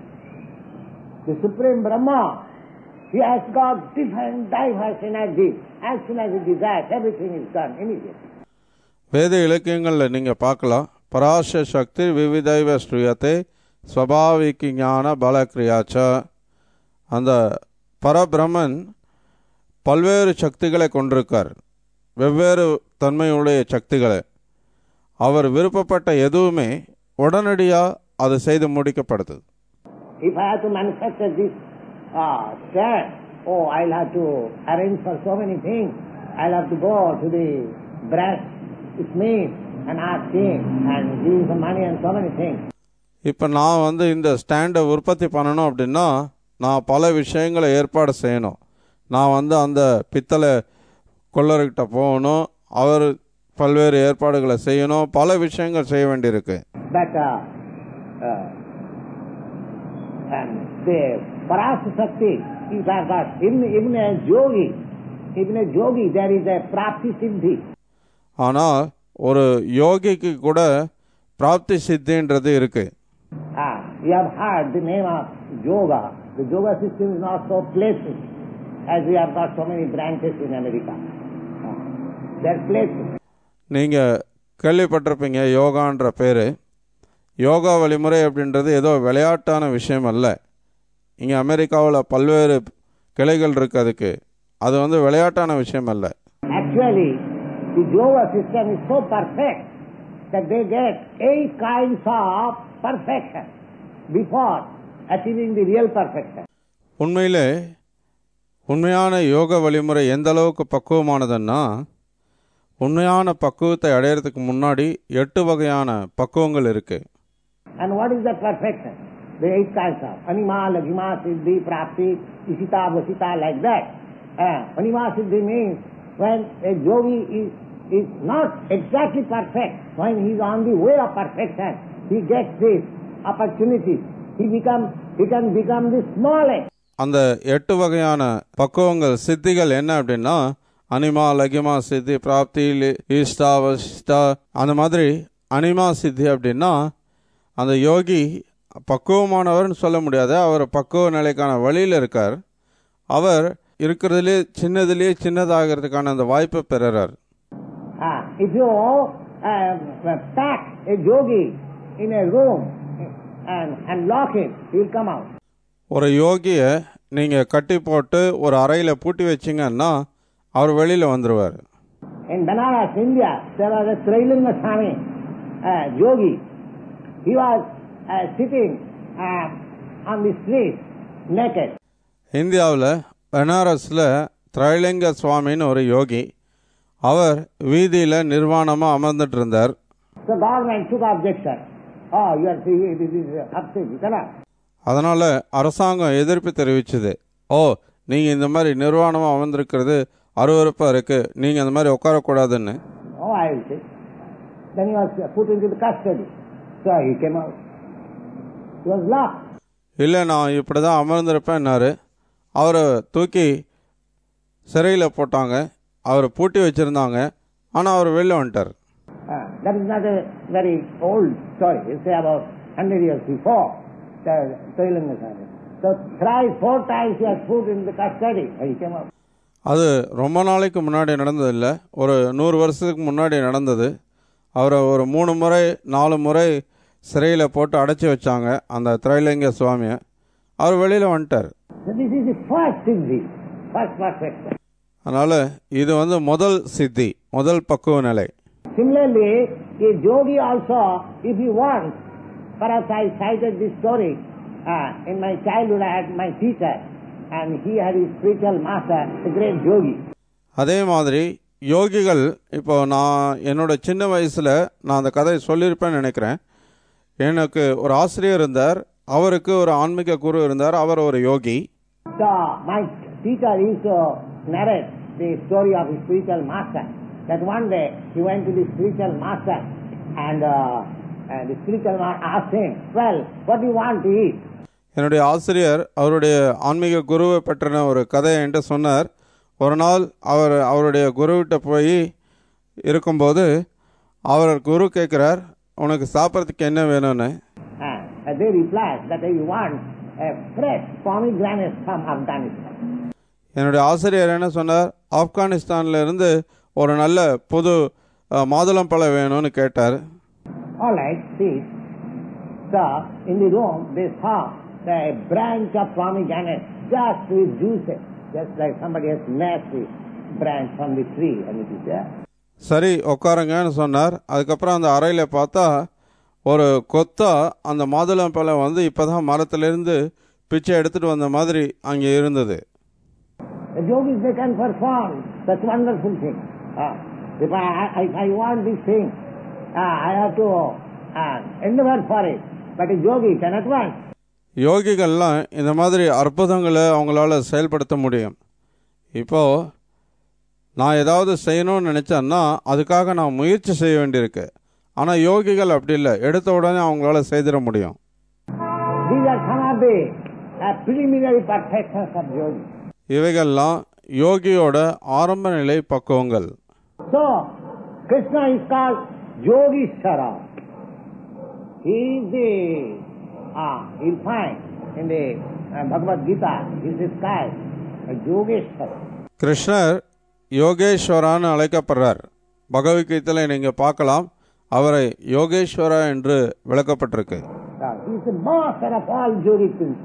C: The Supreme Brahma, he has got different diverse energy. As soon as he desires, everything is done immediately.
B: வேத இலக்கியங்களில் நீங்கள் பார்க்கலாம் பராச சக்தி விவிதைவ ஸ்ரீயத்தை ஸ்வபாவிக்கு ஞான பலக்ரியாச்ச அந்த பரபிரமன் பல்வேறு சக்திகளை கொண்டிருக்கார் வெவ்வேறு தன்மையுடைய சக்திகளை அவர் விருப்பப்பட்ட எதுவுமே உடனடியாக அது செய்து முடிக்கப்படுது
C: If I have to manufacture this uh, stand, oh, I'll have to arrange for so many things. I'll have to go to the brass smith and ask him and give him some money and so many things.
B: இப்போ நான் வந்து இந்த ஸ்டாண்டை உற்பத்தி பண்ணணும் அப்படின்னா நான் பல விஷயங்களை ஏற்பாடு செய்யணும் நான் வந்து அந்த பித்தளை கொள்ளர்கிட்ட போகணும் அவர் பல்வேறு ஏற்பாடுகளை செய்யணும் பல விஷயங்கள் செய்ய வேண்டியிருக்கு
C: But uh, uh, and the Parasa Shakti is our God. Even, even a yogi, even a yogi, there is a prapti siddhi.
B: ஆனால் ஒரு யோகிக்கு கூட பிராப்தி சித்தின்றது இருக்கு
C: Ah, you have heard the name of yoga. The yoga system is not so places as we have got so many branches in America. Ah, they are places.
B: நீங்கள் கேள்விப்பட்டிருப்பீங்க யோகான்ற பேர் யோகா வழிமுறை அப்படின்றது ஏதோ விளையாட்டான விஷயம் அல்ல இங்கே அமெரிக்காவில் பல்வேறு கிளைகள் இருக்கு அதுக்கு அது வந்து விளையாட்டான விஷயம் அல்ல
C: Actually, the yoga system is so perfect that they get eight kinds of perfection before achieving the real perfection.
B: உண்மையிலே உண்மையான யோக வழிமுறை எந்த அளவுக்கு பக்குவமானதுன்னா உண்மையான பக்குவத்தை அடையிறதுக்கு முன்னாடி எட்டு வகையான பக்குவங்கள் இருக்குது
C: And what is that perfection? The eight kinds of anima, lagima, siddhi, prapti, isita, vasita, like that. Uh, anima siddhi means when a yogi is, is not exactly perfect, when he is on the way of perfection, he gets this opportunity. He become he can become the smallest.
B: அந்த எட்டு வகையான பக்குவங்கள் சித்திகள் என்ன அப்படின்னா அனிமா லகிமா சித்தி பிராப்தி லி- ஈஷ்டா வசிஷ்டா அந்த மாதிரி அனிமா சித்தி அப்படின்னா அந்த யோகி பக்குவமானவர்னு சொல்ல முடியாது அவர் பக்குவ நிலைக்கான வழியில் இருக்கார் அவர் இருக்கிறதுலே சின்னதுலேயே சின்னதாகிறதுக்கான அந்த வாய்ப்பை பெறுறார்
C: Ah, if you uh, pack a yogi in a room and, and lock him, he will come out.
B: ஒரு யோகியை நீங்கள் கட்டி போட்டு ஒரு அறையில் பூட்டி வச்சிங்கன்னா அவர் வெளியில் வந்துடுவார்
C: In Banaras, India, there was a Trailinga Swami uh, yogi. He was uh, sitting uh, on the street naked.
B: இந்தியாவில் பனாரஸில் திரைலிங்க சுவாமின்னு ஒரு யோகி அவர் வீதியில் நிர்வாணமாக அமர்ந்துட்டு இருந்தார்
C: The government took objection. Oh, you are saying this is upset, you cannot.
B: அதனால் அரசாங்கம் எதிர்ப்பு தெரிவிச்சுது ஓ நீங்கள் இந்த மாதிரி நிர்வாணமாக அமர்ந்திருக்கிறது அருவருப்பாக இருக்குது நீங்கள் இந்த மாதிரி உட்காரக்கூடாதுன்னு
C: Oh, I will say. Then he was put into the custody. So he came out. He was locked.
B: இல்லை நான் இப்படி தான் அமர்ந்திருப்பேன்னாரு அவரை தூக்கி சிறையில் போட்டாங்க அவரை பூட்டி வச்சுருந்தாங்க ஆனால் அவர் வெளில வந்துட்டார்
C: Uh, that is not a very old story. It's about 100 years before the Trailinga Swami. So thrice, four times he was put in the custody. and He came out.
B: அது ரொம்ப நாளைக்கு முன்னாடி நடந்ததில்லை ஒரு நூறு வருஷத்துக்கு முன்னாடி நடந்தது அவரை ஒரு மூணு முறை நாலு முறை சிறையில் போட்டு அடைச்சி வச்சாங்க அந்த திரைலிங்க சுவாமியை அவர் வெளியில் வந்துட்டார்
C: So this is the first siddhi, first perfection.
B: அதனால் இது வந்து முதல் சித்தி முதல் பக்குவ நிலை
C: Similarly, a yogi also, if he wants, perhaps I cited this story, uh, in my childhood I had my teacher, and he had his spiritual master, a great yogi.
B: அதே மாதிரி யோகிகள் இப்போ நான் என்னோட சின்ன வயசில் நான் அந்த கதையை சொல்லியிருப்பேன்னு நினைக்கிறேன் எனக்கு ஒரு ஆசிரியர் இருந்தார் அவருக்கு ஒரு ஆன்மீக குரு இருந்தார் அவர் ஒரு யோகி
C: So my teacher used to narrate the story of his spiritual master. That one day he went to the spiritual master and, uh, and the spiritual master asked him, well, what do you want to eat?
B: என்னுடைய ஆசிரியர் அவருடைய ஆன்மீக குருவை பற்றின ஒரு கதையை என்கிட்ட சொன்னார் ஒரு நாள் அவர் அவருடைய குருவிட்ட போய் இருக்கும்போது அவர் குரு கேட்குறார் உனக்கு சாப்பிட்றதுக்கு என்ன வேணும்னு
C: And they replied that they want a fresh pomegranate from Afghanistan.
B: என்னுடைய ஆசிரியர் என்ன சொன்னார் ஆப்கானிஸ்தான்ல இருந்து ஒரு நல்ல புது அஹ், மாதுளம்பழம் வேணும்னு கேட்டார்
C: All right, see. So in the room they saw the branch of pomegranate just with juices, just like somebody has snatched the branch from the tree and it is there.
B: சரி உட்காருங்கன்னு சொன்னார் அதுக்கப்புறம் அந்த அறையில் பார்த்தா ஒரு கொத்தா அந்த மாதுளம்பழம் வந்து இப்போ தான் மரத்துலேருந்து பிச்சை எடுத்துகிட்டு வந்த மாதிரி அங்கே இருந்தது
C: The yogis they can perform such wonderful things. Ah, if I, I, if I want this thing, ah, I have to uh, endeavor for it. But a yogi cannot want.
B: யோகிகள்லாம் இந்த மாதிரி அற்புதங்களை அவங்களால செயல்படுத்த முடியும் இப்போது நான் ஏதாவது செய்யணும்னு நினச்சேன்னா அதுக்காக நான் முயற்சி செய்ய வேண்டியிருக்கு ஆனால் யோகிகள் அப்படி இல்லை எடுத்த உடனே அவங்களால செய்திட முடியும்
C: These are some of the uh, preliminary perfections of yogi.
B: இவைகள்லாம் யோகியோட ஆரம்ப நிலை பக்குவங்கள்
C: So, Krishna is called Yogeshwara. He is the, ah, you'll find in the uh, Bhagavad Gita, he is described as Yogeshwara.
B: கிருஷ்ணர் யோகேஸ்வரான்னு அழைக்கப்படுறார் பகவத்கீதையில் நீங்கள் பார்க்கலாம் அவரை யோகேஸ்வரா என்று விளக்கப்பட்டிருக்கு
C: Now, he is the master of all yogic principles.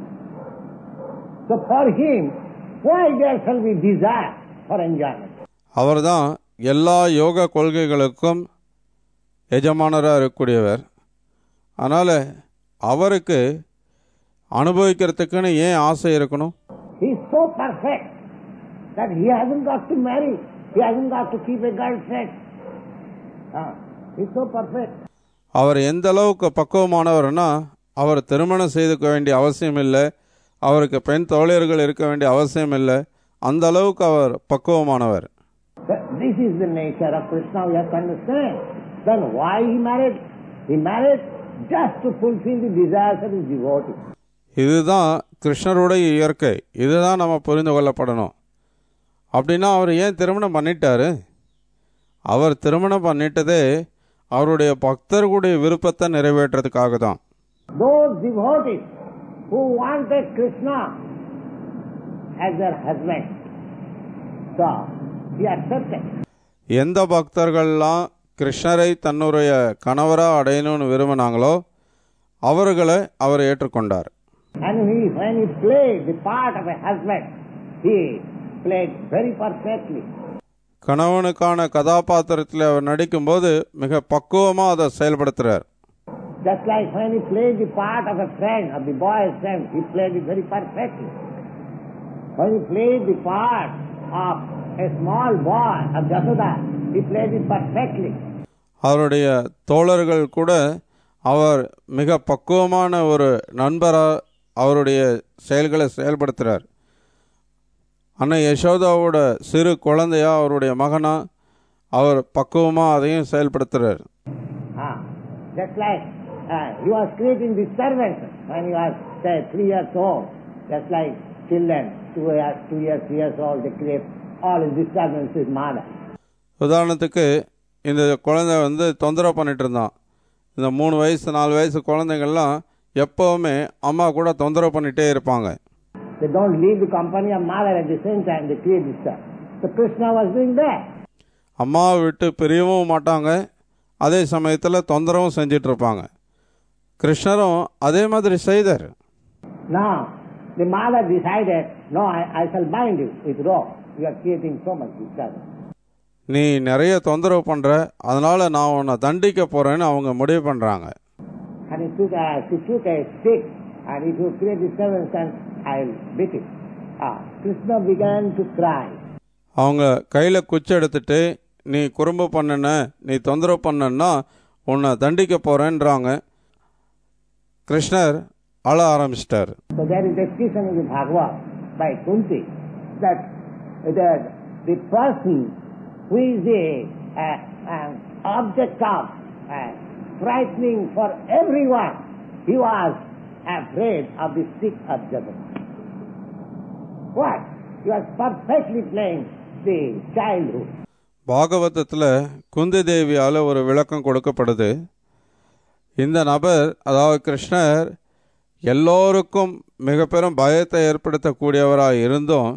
C: So for him, why there shall be desire for enjoyment?
B: அவர்தான் எல்லா யோக கொள்கைகளுக்கும் எஜமானராக இருக்கக்கூடியவர் அதனால் அவருக்கு அனுபவிக்கிறதுக்குன்னு ஏன் ஆசை இருக்கணும்
C: He is so perfect that he hasn't got to marry. He hasn't got to keep a girlfriend. Ah, he is so perfect.
B: அவர் எந்த அளவுக்கு பக்குவமானவர்னா அவர் திருமணம் செய்துக்க வேண்டிய அவசியம் இல்லை அவருக்கு பெண் தோழியர்கள் இருக்க வேண்டிய அவசியம் இல்லை அந்த அளவுக்கு அவர் பக்குவமானவர்
C: That This is the nature of Krishna, we have to understand. Then why he married? He married just to fulfill the desires of his devotees.
B: இதுதான் கிருஷ்ணருடைய இயற்கை இதுதான் நம்ம புரிந்து கொள்ளப்படணும் அப்படின்னா அவர் ஏன் திருமணம் பண்ணிட்டாரு அவர் திருமணம் பண்ணிட்டதே அவருடைய பக்தர்களுடைய விருப்பத்தை நிறைவேற்றுறதுக்காக தான்
C: Those devotees who wanted Krishna as their husband, so he accepted.
B: எந்த பக்தர்கள்லாம் கிருஷ்ணரை தன்னுடைய கணவராக அடையணும்னு விரும்பினாங்களோ அவர்களை அவர் ஏற்றுக்கொண்டார்
C: And he, when he played the part of a husband, he played very perfectly.
B: கணவனுக்கான கதாபாத்திரத்தில் அவர் நடிக்கும்போது மிக பக்குவமாக அதை செயல்படுத்துகிறார்
C: Just like when he played the part of a friend, of the boy's friend, he played it very perfectly. When he played the part of a small boy of Jasoda, he played it perfectly.
B: அவருடைய தோழர்கள் கூட அவர் மிக பக்குவமான ஒரு நண்பராக அவருடைய செயல்களை செயல்படுத்துகிறார் அன்னை யசோதாவோட சிறு குழந்தையா அவருடைய மகனா அவர் பக்குவமாக அதையும் செயல்படுத்துகிறார்
C: Ah, just like uh, he was creating the servants when he was, say, three years old. Just like children, two years, two years, three years old, they create all his disturbances, mother.
B: உதாரணத்துக்கு இந்த குழந்தை வந்து தொந்தரவு பண்ணிட்டு இருந்தான் இந்த மூணு வயசு நாலு வயசு குழந்தைங்கள்லாம் எப்போவுமே அம்மா கூட தொந்தரவு பண்ணிகிட்டே இருப்பாங்க
C: They don't leave the company of mother at the same time, they create disturbance. So Krishna was doing that.
B: அம்மாவை விட்டு பிரியவும் மாட்டாங்க அதே சமயத்தில் தொந்தரவும் செஞ்சிட்டு இருப்பாங்க கிருஷ்ணரும் அதே மாதிரி செய்தார்
C: Now, the mother decided, no, I, I shall bind you with rope. You are creating so much disturbance.
B: நீ நிறைய தொந்தரவு பண்ணுற அதனால் நான் உன்னை தண்டிக்க போகிறேன்னு அவங்க முடிவு பண்ணுறாங்க
C: And he took a, she took a stick, and if you create disturbance, then I'll beat it. Ah, Krishna began to cry.
B: அவங்க கையில் குச்சி எடுத்துட்டு நீ குறும்பு பண்ணுன நீ தொந்தரவு பண்ணன்னா உன்னை தண்டிக்க போகிறேன்றாங்க கிருஷ்ணர் அழ ஆரம்பிச்சிட்டார்
C: So there is description in the Bhagavad by Kunti that the, the person who is the uh, uh, object of uh, frightening for everyone, he was afraid of the stick of Jagat. What? He was perfectly playing the childhood.
B: பாகவதத்தில் குந்தி தேவியால் ஒரு விளக்கம் கொடுக்கப்படுது இந்த நபர் அதாவது கிருஷ்ணர் எல்லோருக்கும் மிக பெரும் பயத்தை ஏற்படுத்தக்கூடியவராக இருந்தும்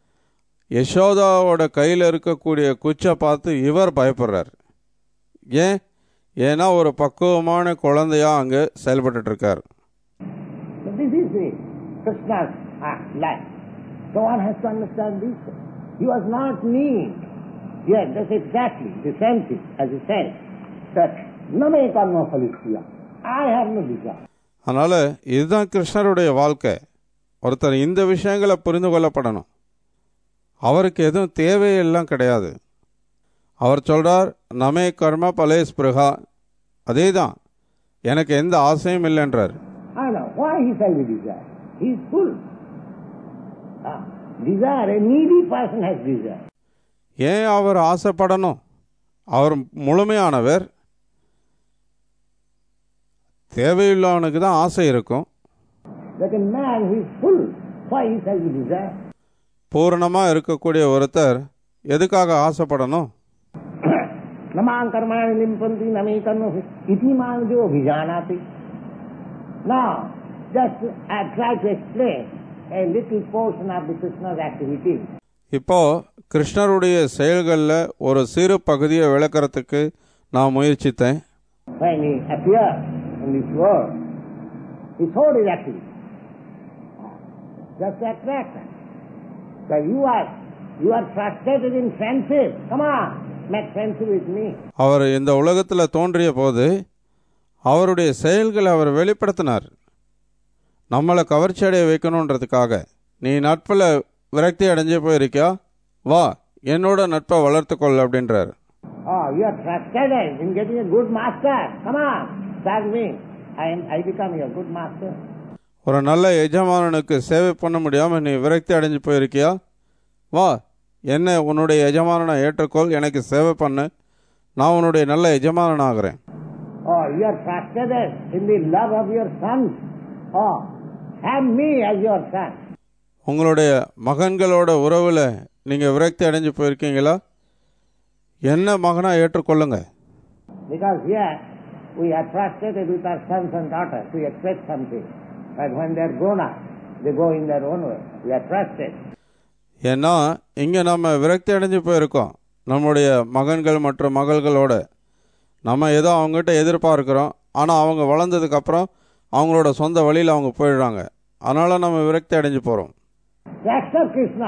B: யசோதாவோட கையில் இருக்கக்கூடிய குச்சை பார்த்து இவர் பயப்படுறார் ஏன் ஏன்னா ஒரு பக்குவமான குழந்தையா அங்கே செயல்பட்டுட்டு இருக்கார்
C: So this is the Krishna's ah, life. So one has to understand this. He was not mean. Yes, that's exactly the same thing as he said that name karma phalisya. I have no desire.
B: அதனால் இதுதான் கிருஷ்ணருடைய வாழ்க்கை ஒருத்தர் இந்த விஷயங்களை புரிந்து கொள்ளப்படணும் அவருக்கு எதுவும் தேவையெல்லாம் கிடையாது அவர் சொல்கிறார் நமே கர்ம பலே ஸ்பிருகா அதே தான் எனக்கு எந்த ஆசையும் இல்லைன்றார்
C: I know. Why he shall be desire? He is full. Ah, desire, a needy person has desire.
B: ஏன் அவர் ஆசைப்படணும் அவர் முழுமையானவர் தேவையுள்ளவனுக்கு தான் ஆசை இருக்கும்
C: That a man who is full, why he shall be desire?
B: பூரணமாக இருக்கக்கூடிய ஒருத்தர் எதுக்காக ஆசைப்படணும்
C: नमां कर्माणि लिम्पन्ति नमे कर्म इति मां जो अभिजानाति Now, just I try to explain a little portion of the Krishna's activities.
B: இப்போ கிருஷ்ணருடைய செயல்களில் ஒரு சிறு பகுதியை விளக்கறதுக்கு நான் முயற்சித்தேன்
C: When he appeared in this world, he showed his activity. Just to attract us. So you are you are frustrated in friendship. Come on, make friendship with me.
B: அவர் இந்த உலகத்தில் தோன்றிய போது அவருடைய செயல்களை அவர் வெளிப்படுத்தினார் நம்மளை கவர்ச்சி அடைய வைக்கணுன்றதுக்காக நீ நட்பில் விரக்தி அடைஞ்சே போயிருக்கியா வா என்னோட நட்பை வளர்த்துக்கொள் அப்படின்றார்
C: Oh, you are frustrated in getting a good master. Come on, serve me. I am I become your good master.
B: ஒரு நல்ல எஜமானனுக்கு சேவை பண்ண முடியாமல் நீ விரக்தி அடைஞ்சு போயிருக்கியா வா என்ன உன்னுடைய எஜமானனை ஏற்றுக்கொள் எனக்கு சேவை பண்ணு நான் உன்னுடைய நல்ல எஜமானன் ஆகிறேன்
C: Oh, you are frustrated in the love of your sons. Oh, have me as your son.
B: உங்களுடைய மகன்களோட உறவில் நீங்கள் விரக்தி அடைஞ்சு போயிருக்கீங்களா என்ன மகனாக ஏற்றுக்கொள்ளுங்க
C: Because here we are frustrated with our sons and daughters. We expect something. But when they are grown up, they go in their own way. We are frustrated.
B: ஏன்னா இங்கே நம்ம விரக்தி அடைஞ்சு போயிருக்கோம் நம்முடைய மகன்கள் மற்றும் மகள்களோட நம்ம ஏதோ அவங்ககிட்ட எதிர்பார்க்குறோம் ஆனால் அவங்க வளர்ந்ததுக்கப்புறம் அவங்களோட சொந்த வழியில் அவங்க போயிடுறாங்க அதனால் நம்ம விரக்தி அடைஞ்சு போகிறோம்
C: To accept Krishna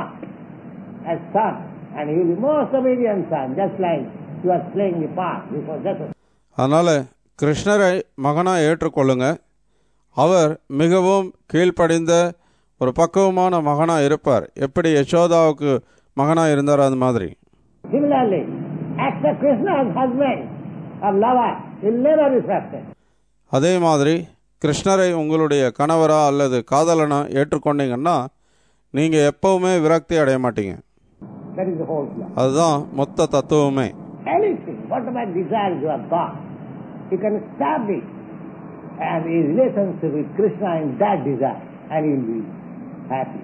C: as son, and he will be most obedient son, just like you are playing the part before Jacob.
B: அதனால் கிருஷ்ணரை மகனாக ஏற்றுக்கொள்ளுங்க அவர் மிகவும் கீழ்ப்படிந்த ஒரு பக்குவமான மகனாக இருப்பார் எப்படி யசோதாவுக்கு மகனாக இருந்தார் அது மாதிரி
C: Similarly, accept Krishna as husband or lover. He will never be frustrated.
B: அதே மாதிரி கிருஷ்ணரை உங்களுடைய கணவரா அல்லது காதலனா ஏற்றுக்கொண்டீங்கன்னா நீங்கள் எப்பவுமே விரக்தி அடைய மாட்டீங்க
C: That is the whole plan.
B: அதுதான் மொத்த தத்துவமே
C: Anything, whatever desires you have got, you can establish and a relationship with Krishna in that desire, and you will be happy.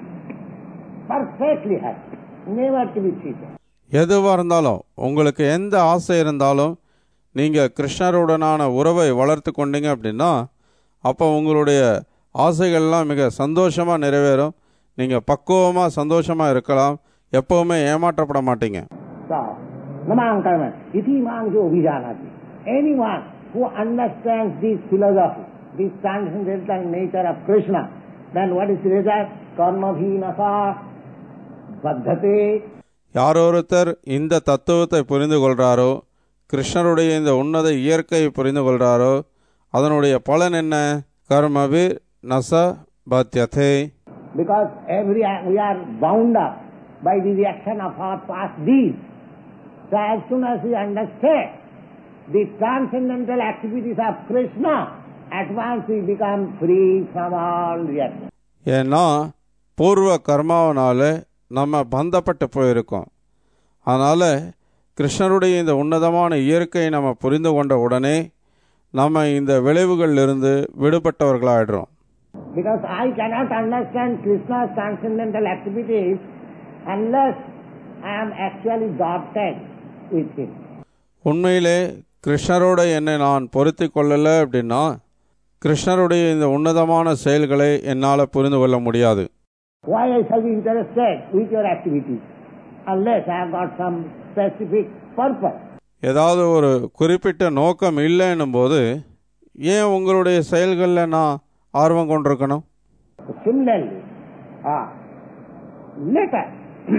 C: Perfectly happy. Never to be cheated.
B: எதுவாக இருந்தாலும் உங்களுக்கு எந்த ஆசை இருந்தாலும் நீங்கள் கிருஷ்ணருடனான உறவை வளர்த்து கொண்டீங்க அப்படின்னா அப்போ உங்களுடைய ஆசைகள்லாம் மிக சந்தோஷமாக நிறைவேறும் நீங்கள் பக்குவமாக சந்தோஷமாக இருக்கலாம் எப்பவுமே ஏமாற்றப்பட மாட்டீங்க
C: So, namankarman, iti manjo vijanati. Anyone who understands this philosophy, this transcendental nature of Krishna, then what is the result? Karma bhinasa baddhate
B: யாரொருத்தர் இந்த தத்துவத்தை புரிந்து கொள்கிறாரோ கிருஷ்ணருடைய இந்த உன்னத இயற்கையை புரிந்து கொள்கிறாரோ அதனுடைய பலன் என்ன கர்மவி நச பத்தியதே
C: Because every we are bound up by the reaction of our past deeds. So as soon as we understand the transcendental activities of Krishna, at once we become free from all reaction.
B: ஏன்னா பூர்வ கர்மாவனால நம்ம பந்தப்பட்டு போயிருக்கோம் அதனால் கிருஷ்ணருடைய இந்த உன்னதமான இயற்கையை நம்ம புரிந்து கொண்ட உடனே நம்ம இந்த விளைவுகளிலிருந்து விடுபட்டவர்களாயிடுறோம்
C: Because I cannot understand Krishna's transcendental activities unless I am actually adopted with him.
B: உண்மையிலே கிருஷ்ணரோட என்னை நான் பொருத்தி கொள்ளலை அப்படின்னா கிருஷ்ணருடைய இந்த உன்னதமான செயல்களை என்னால் புரிந்து கொள்ள முடியாது
C: Why I shall be interested with your activities unless I have got some specific purpose.
B: ஏதாவது ஒரு குறிப்பிட்ட நோக்கம் இல்லைன்னும் போது ஏன் உங்களுடைய செயல்களில் நான் ஆர்வம் கொண்டிருக்கணும்
C: Similarly, ah, let us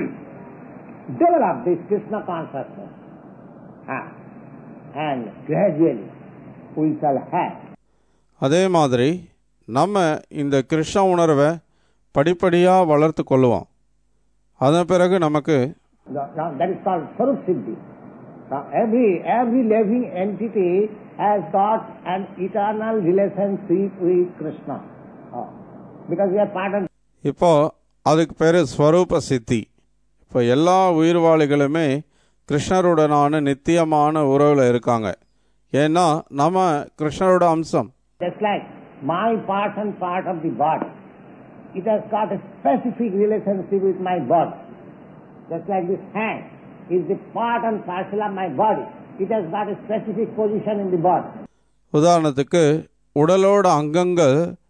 C: develop this Krishna consciousness ah, and gradually we shall have
B: அதே மாதிரி நம்ம இந்த கிருஷ்ண உணர்வை படிப்படியாக வளர்த்து கொள்ளுவோம் அதன் பிறகு நமக்கு
C: Now, now that is called Sarup Siddhi. Now every, every living entity has got an eternal relationship with Krishna. Oh. Because we are part of
B: இப்போ அதுக்கு பேர் ஸ்வரூப சித்தி இப்போ எல்லா உயிர்வாளிகளுமே கிருஷ்ணருடனான நித்தியமான உறவில் இருக்காங்க ஏன்னா நம்ம கிருஷ்ணரோட அம்சம்
C: just like my part and part of the body. It has got a specific relationship with my body. Just like this hand is the part and parcel of my body. It has got a specific position in the body.
B: உதாரணத்துக்கு உடலோட அங்கங்கள்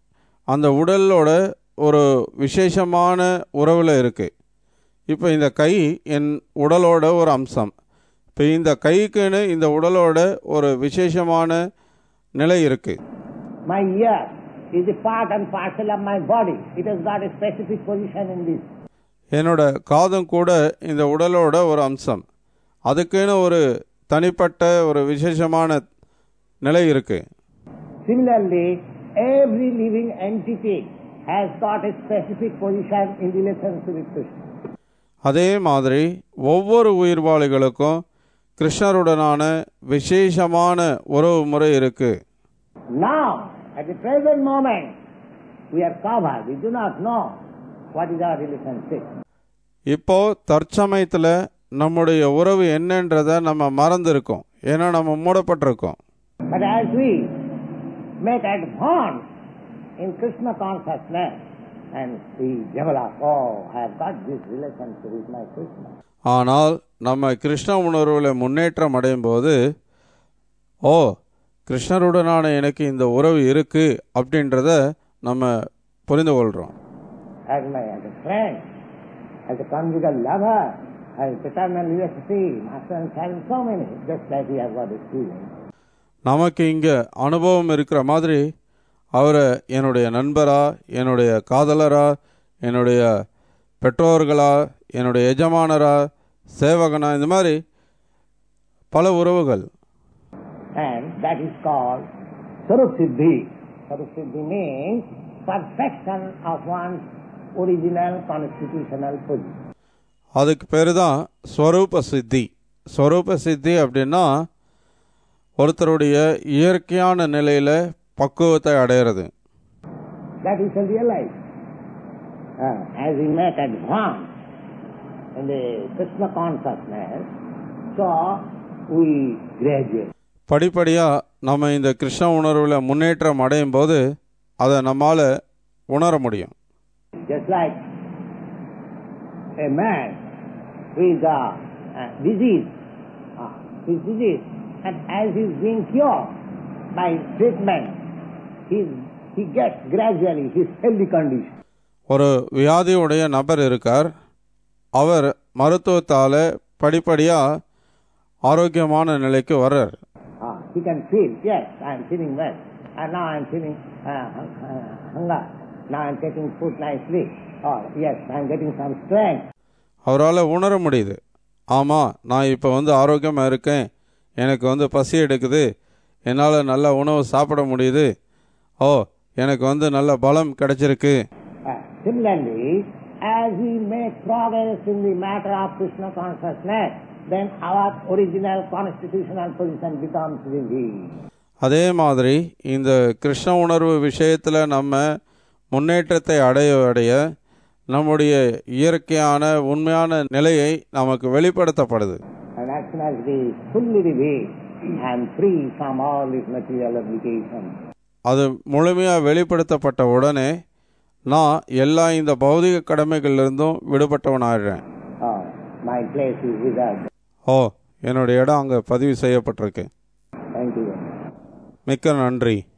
B: அந்த உடலோட ஒரு விசேஷமான உறவில் இருக்குது இப்போ இந்த கை என் உடலோட ஒரு அம்சம் இப்போ இந்த கைக்குன்னு இந்த உடலோட ஒரு விசேஷமான நிலை இருக்குது
C: My ear is a part and parcel of my body. It has got a specific position in this.
B: என்னோட காதும் கூட இந்த உடலோட ஒரு அம்சம் அதுக்குன்னு ஒரு தனிப்பட்ட ஒரு விசேஷமான நிலை இருக்குது
C: Similarly, every living entity has got a specific position in relationship with Krishna.
B: அதே மாதிரி ஒவ்வொரு உயிர்வாளிகளுக்கும் கிருஷ்ணருடனான விசேஷமான உறவு முறை இருக்குது
C: Now, at the present moment, we are covered. We do not know what is our relationship.
B: இப்போ தற்சமயத்தில் நம்முடைய உறவு என்னன்றதை நம்ம மறந்துருக்கோம் ஏன்னா நம்ம மூடப்பட்டிருக்கோம்
C: But as we make advance in Krishna consciousness and we develop, oh, I have got this relationship with my Krishna.
B: ஆனால் நம்ம கிருஷ்ண உணர்வில் முன்னேற்றம் அடையும் போது ஓ கிருஷ்ணருடனான எனக்கு இந்த உறவு இருக்கு அப்படின்றத நம்ம புரிந்து கொள்கிறோம்
C: As my as a friend, as a conjugal lover, as eternal university, master and child, so many, just like we have got experience.
B: நமக்கு இங்கே அனுபவம் இருக்கிற மாதிரி அவரை என்னுடைய நண்பரா என்னுடைய காதலரா என்னுடைய பெற்றோர்களா என்னுடைய எஜமானரா சேவகனா இந்த மாதிரி பல உறவுகள்
C: And that is called Sarup Siddhi. Sarup Siddhi means perfection of one's original constitutional position.
B: அதுக்கு பேர் தான் ஸ்வரூப சித்தி ஸ்வரூப சித்தி அப்படின்னா ஒருத்தருடைய இயற்கையான நிலையில் பக்குவத்தை அடையிறது
C: That we shall realize. Uh, as we make advance in the Krishna consciousness, so we graduate.
B: படிப்படியாக நம்ம இந்த கிருஷ்ண உணர்வில் முன்னேற்றம் அடையும் போது அதை நம்மால் உணர முடியும்
C: Just like a man who is a uh, disease, uh, his disease, and as he is being cured by treatment, he, he gets gradually his healthy condition.
B: ஒரு வியாதியுடைய நபர் இருக்கார் அவர் மருத்துவத்தால் படிப்படியாக ஆரோக்கியமான நிலைக்கு வர்றார்
C: Uh, he can feel, yes, I am feeling well, and now I am feeling uh, hung- uh, hunger, now I am taking food nicely, or yes, I am getting some strength.
B: அவரால் உணர முடியுது ஆமாம் நான் இப்போ வந்து ஆரோக்கியமாக இருக்கேன் எனக்கு வந்து பசி எடுக்குது என்னால் நல்ல உணவு சாப்பிட முடியுது ஓ எனக்கு வந்து நல்ல பலம் கிடைச்சிருக்கு
C: Uh, similarly, as we make progress in the matter of Krishna consciousness, then our original constitutional position becomes revealed.
B: அதே மாதிரி இந்த கிருஷ்ண உணர்வு விஷயத்தில் நம்ம முன்னேற்றத்தை அடைய அடைய நம்முடைய இயற்கையான உண்மையான நிலையை நமக்கு வெளிப்படுத்தப்படுது
C: And as soon as we fully reveal, I am free from all these material obligations.
B: அது முழுமையாக வெளிப்படுத்தப்பட்ட உடனே நான் எல்லா இந்த பௌதிக கடமைகளிலிருந்தும் விடுபட்டவனாகிறேன்
C: Oh, my place is reserved.
B: ஓ என்னுடைய இடம் அங்கே பதிவு செய்யப்பட்டிருக்கு
C: Thank you very much.
B: மிக்க நன்றி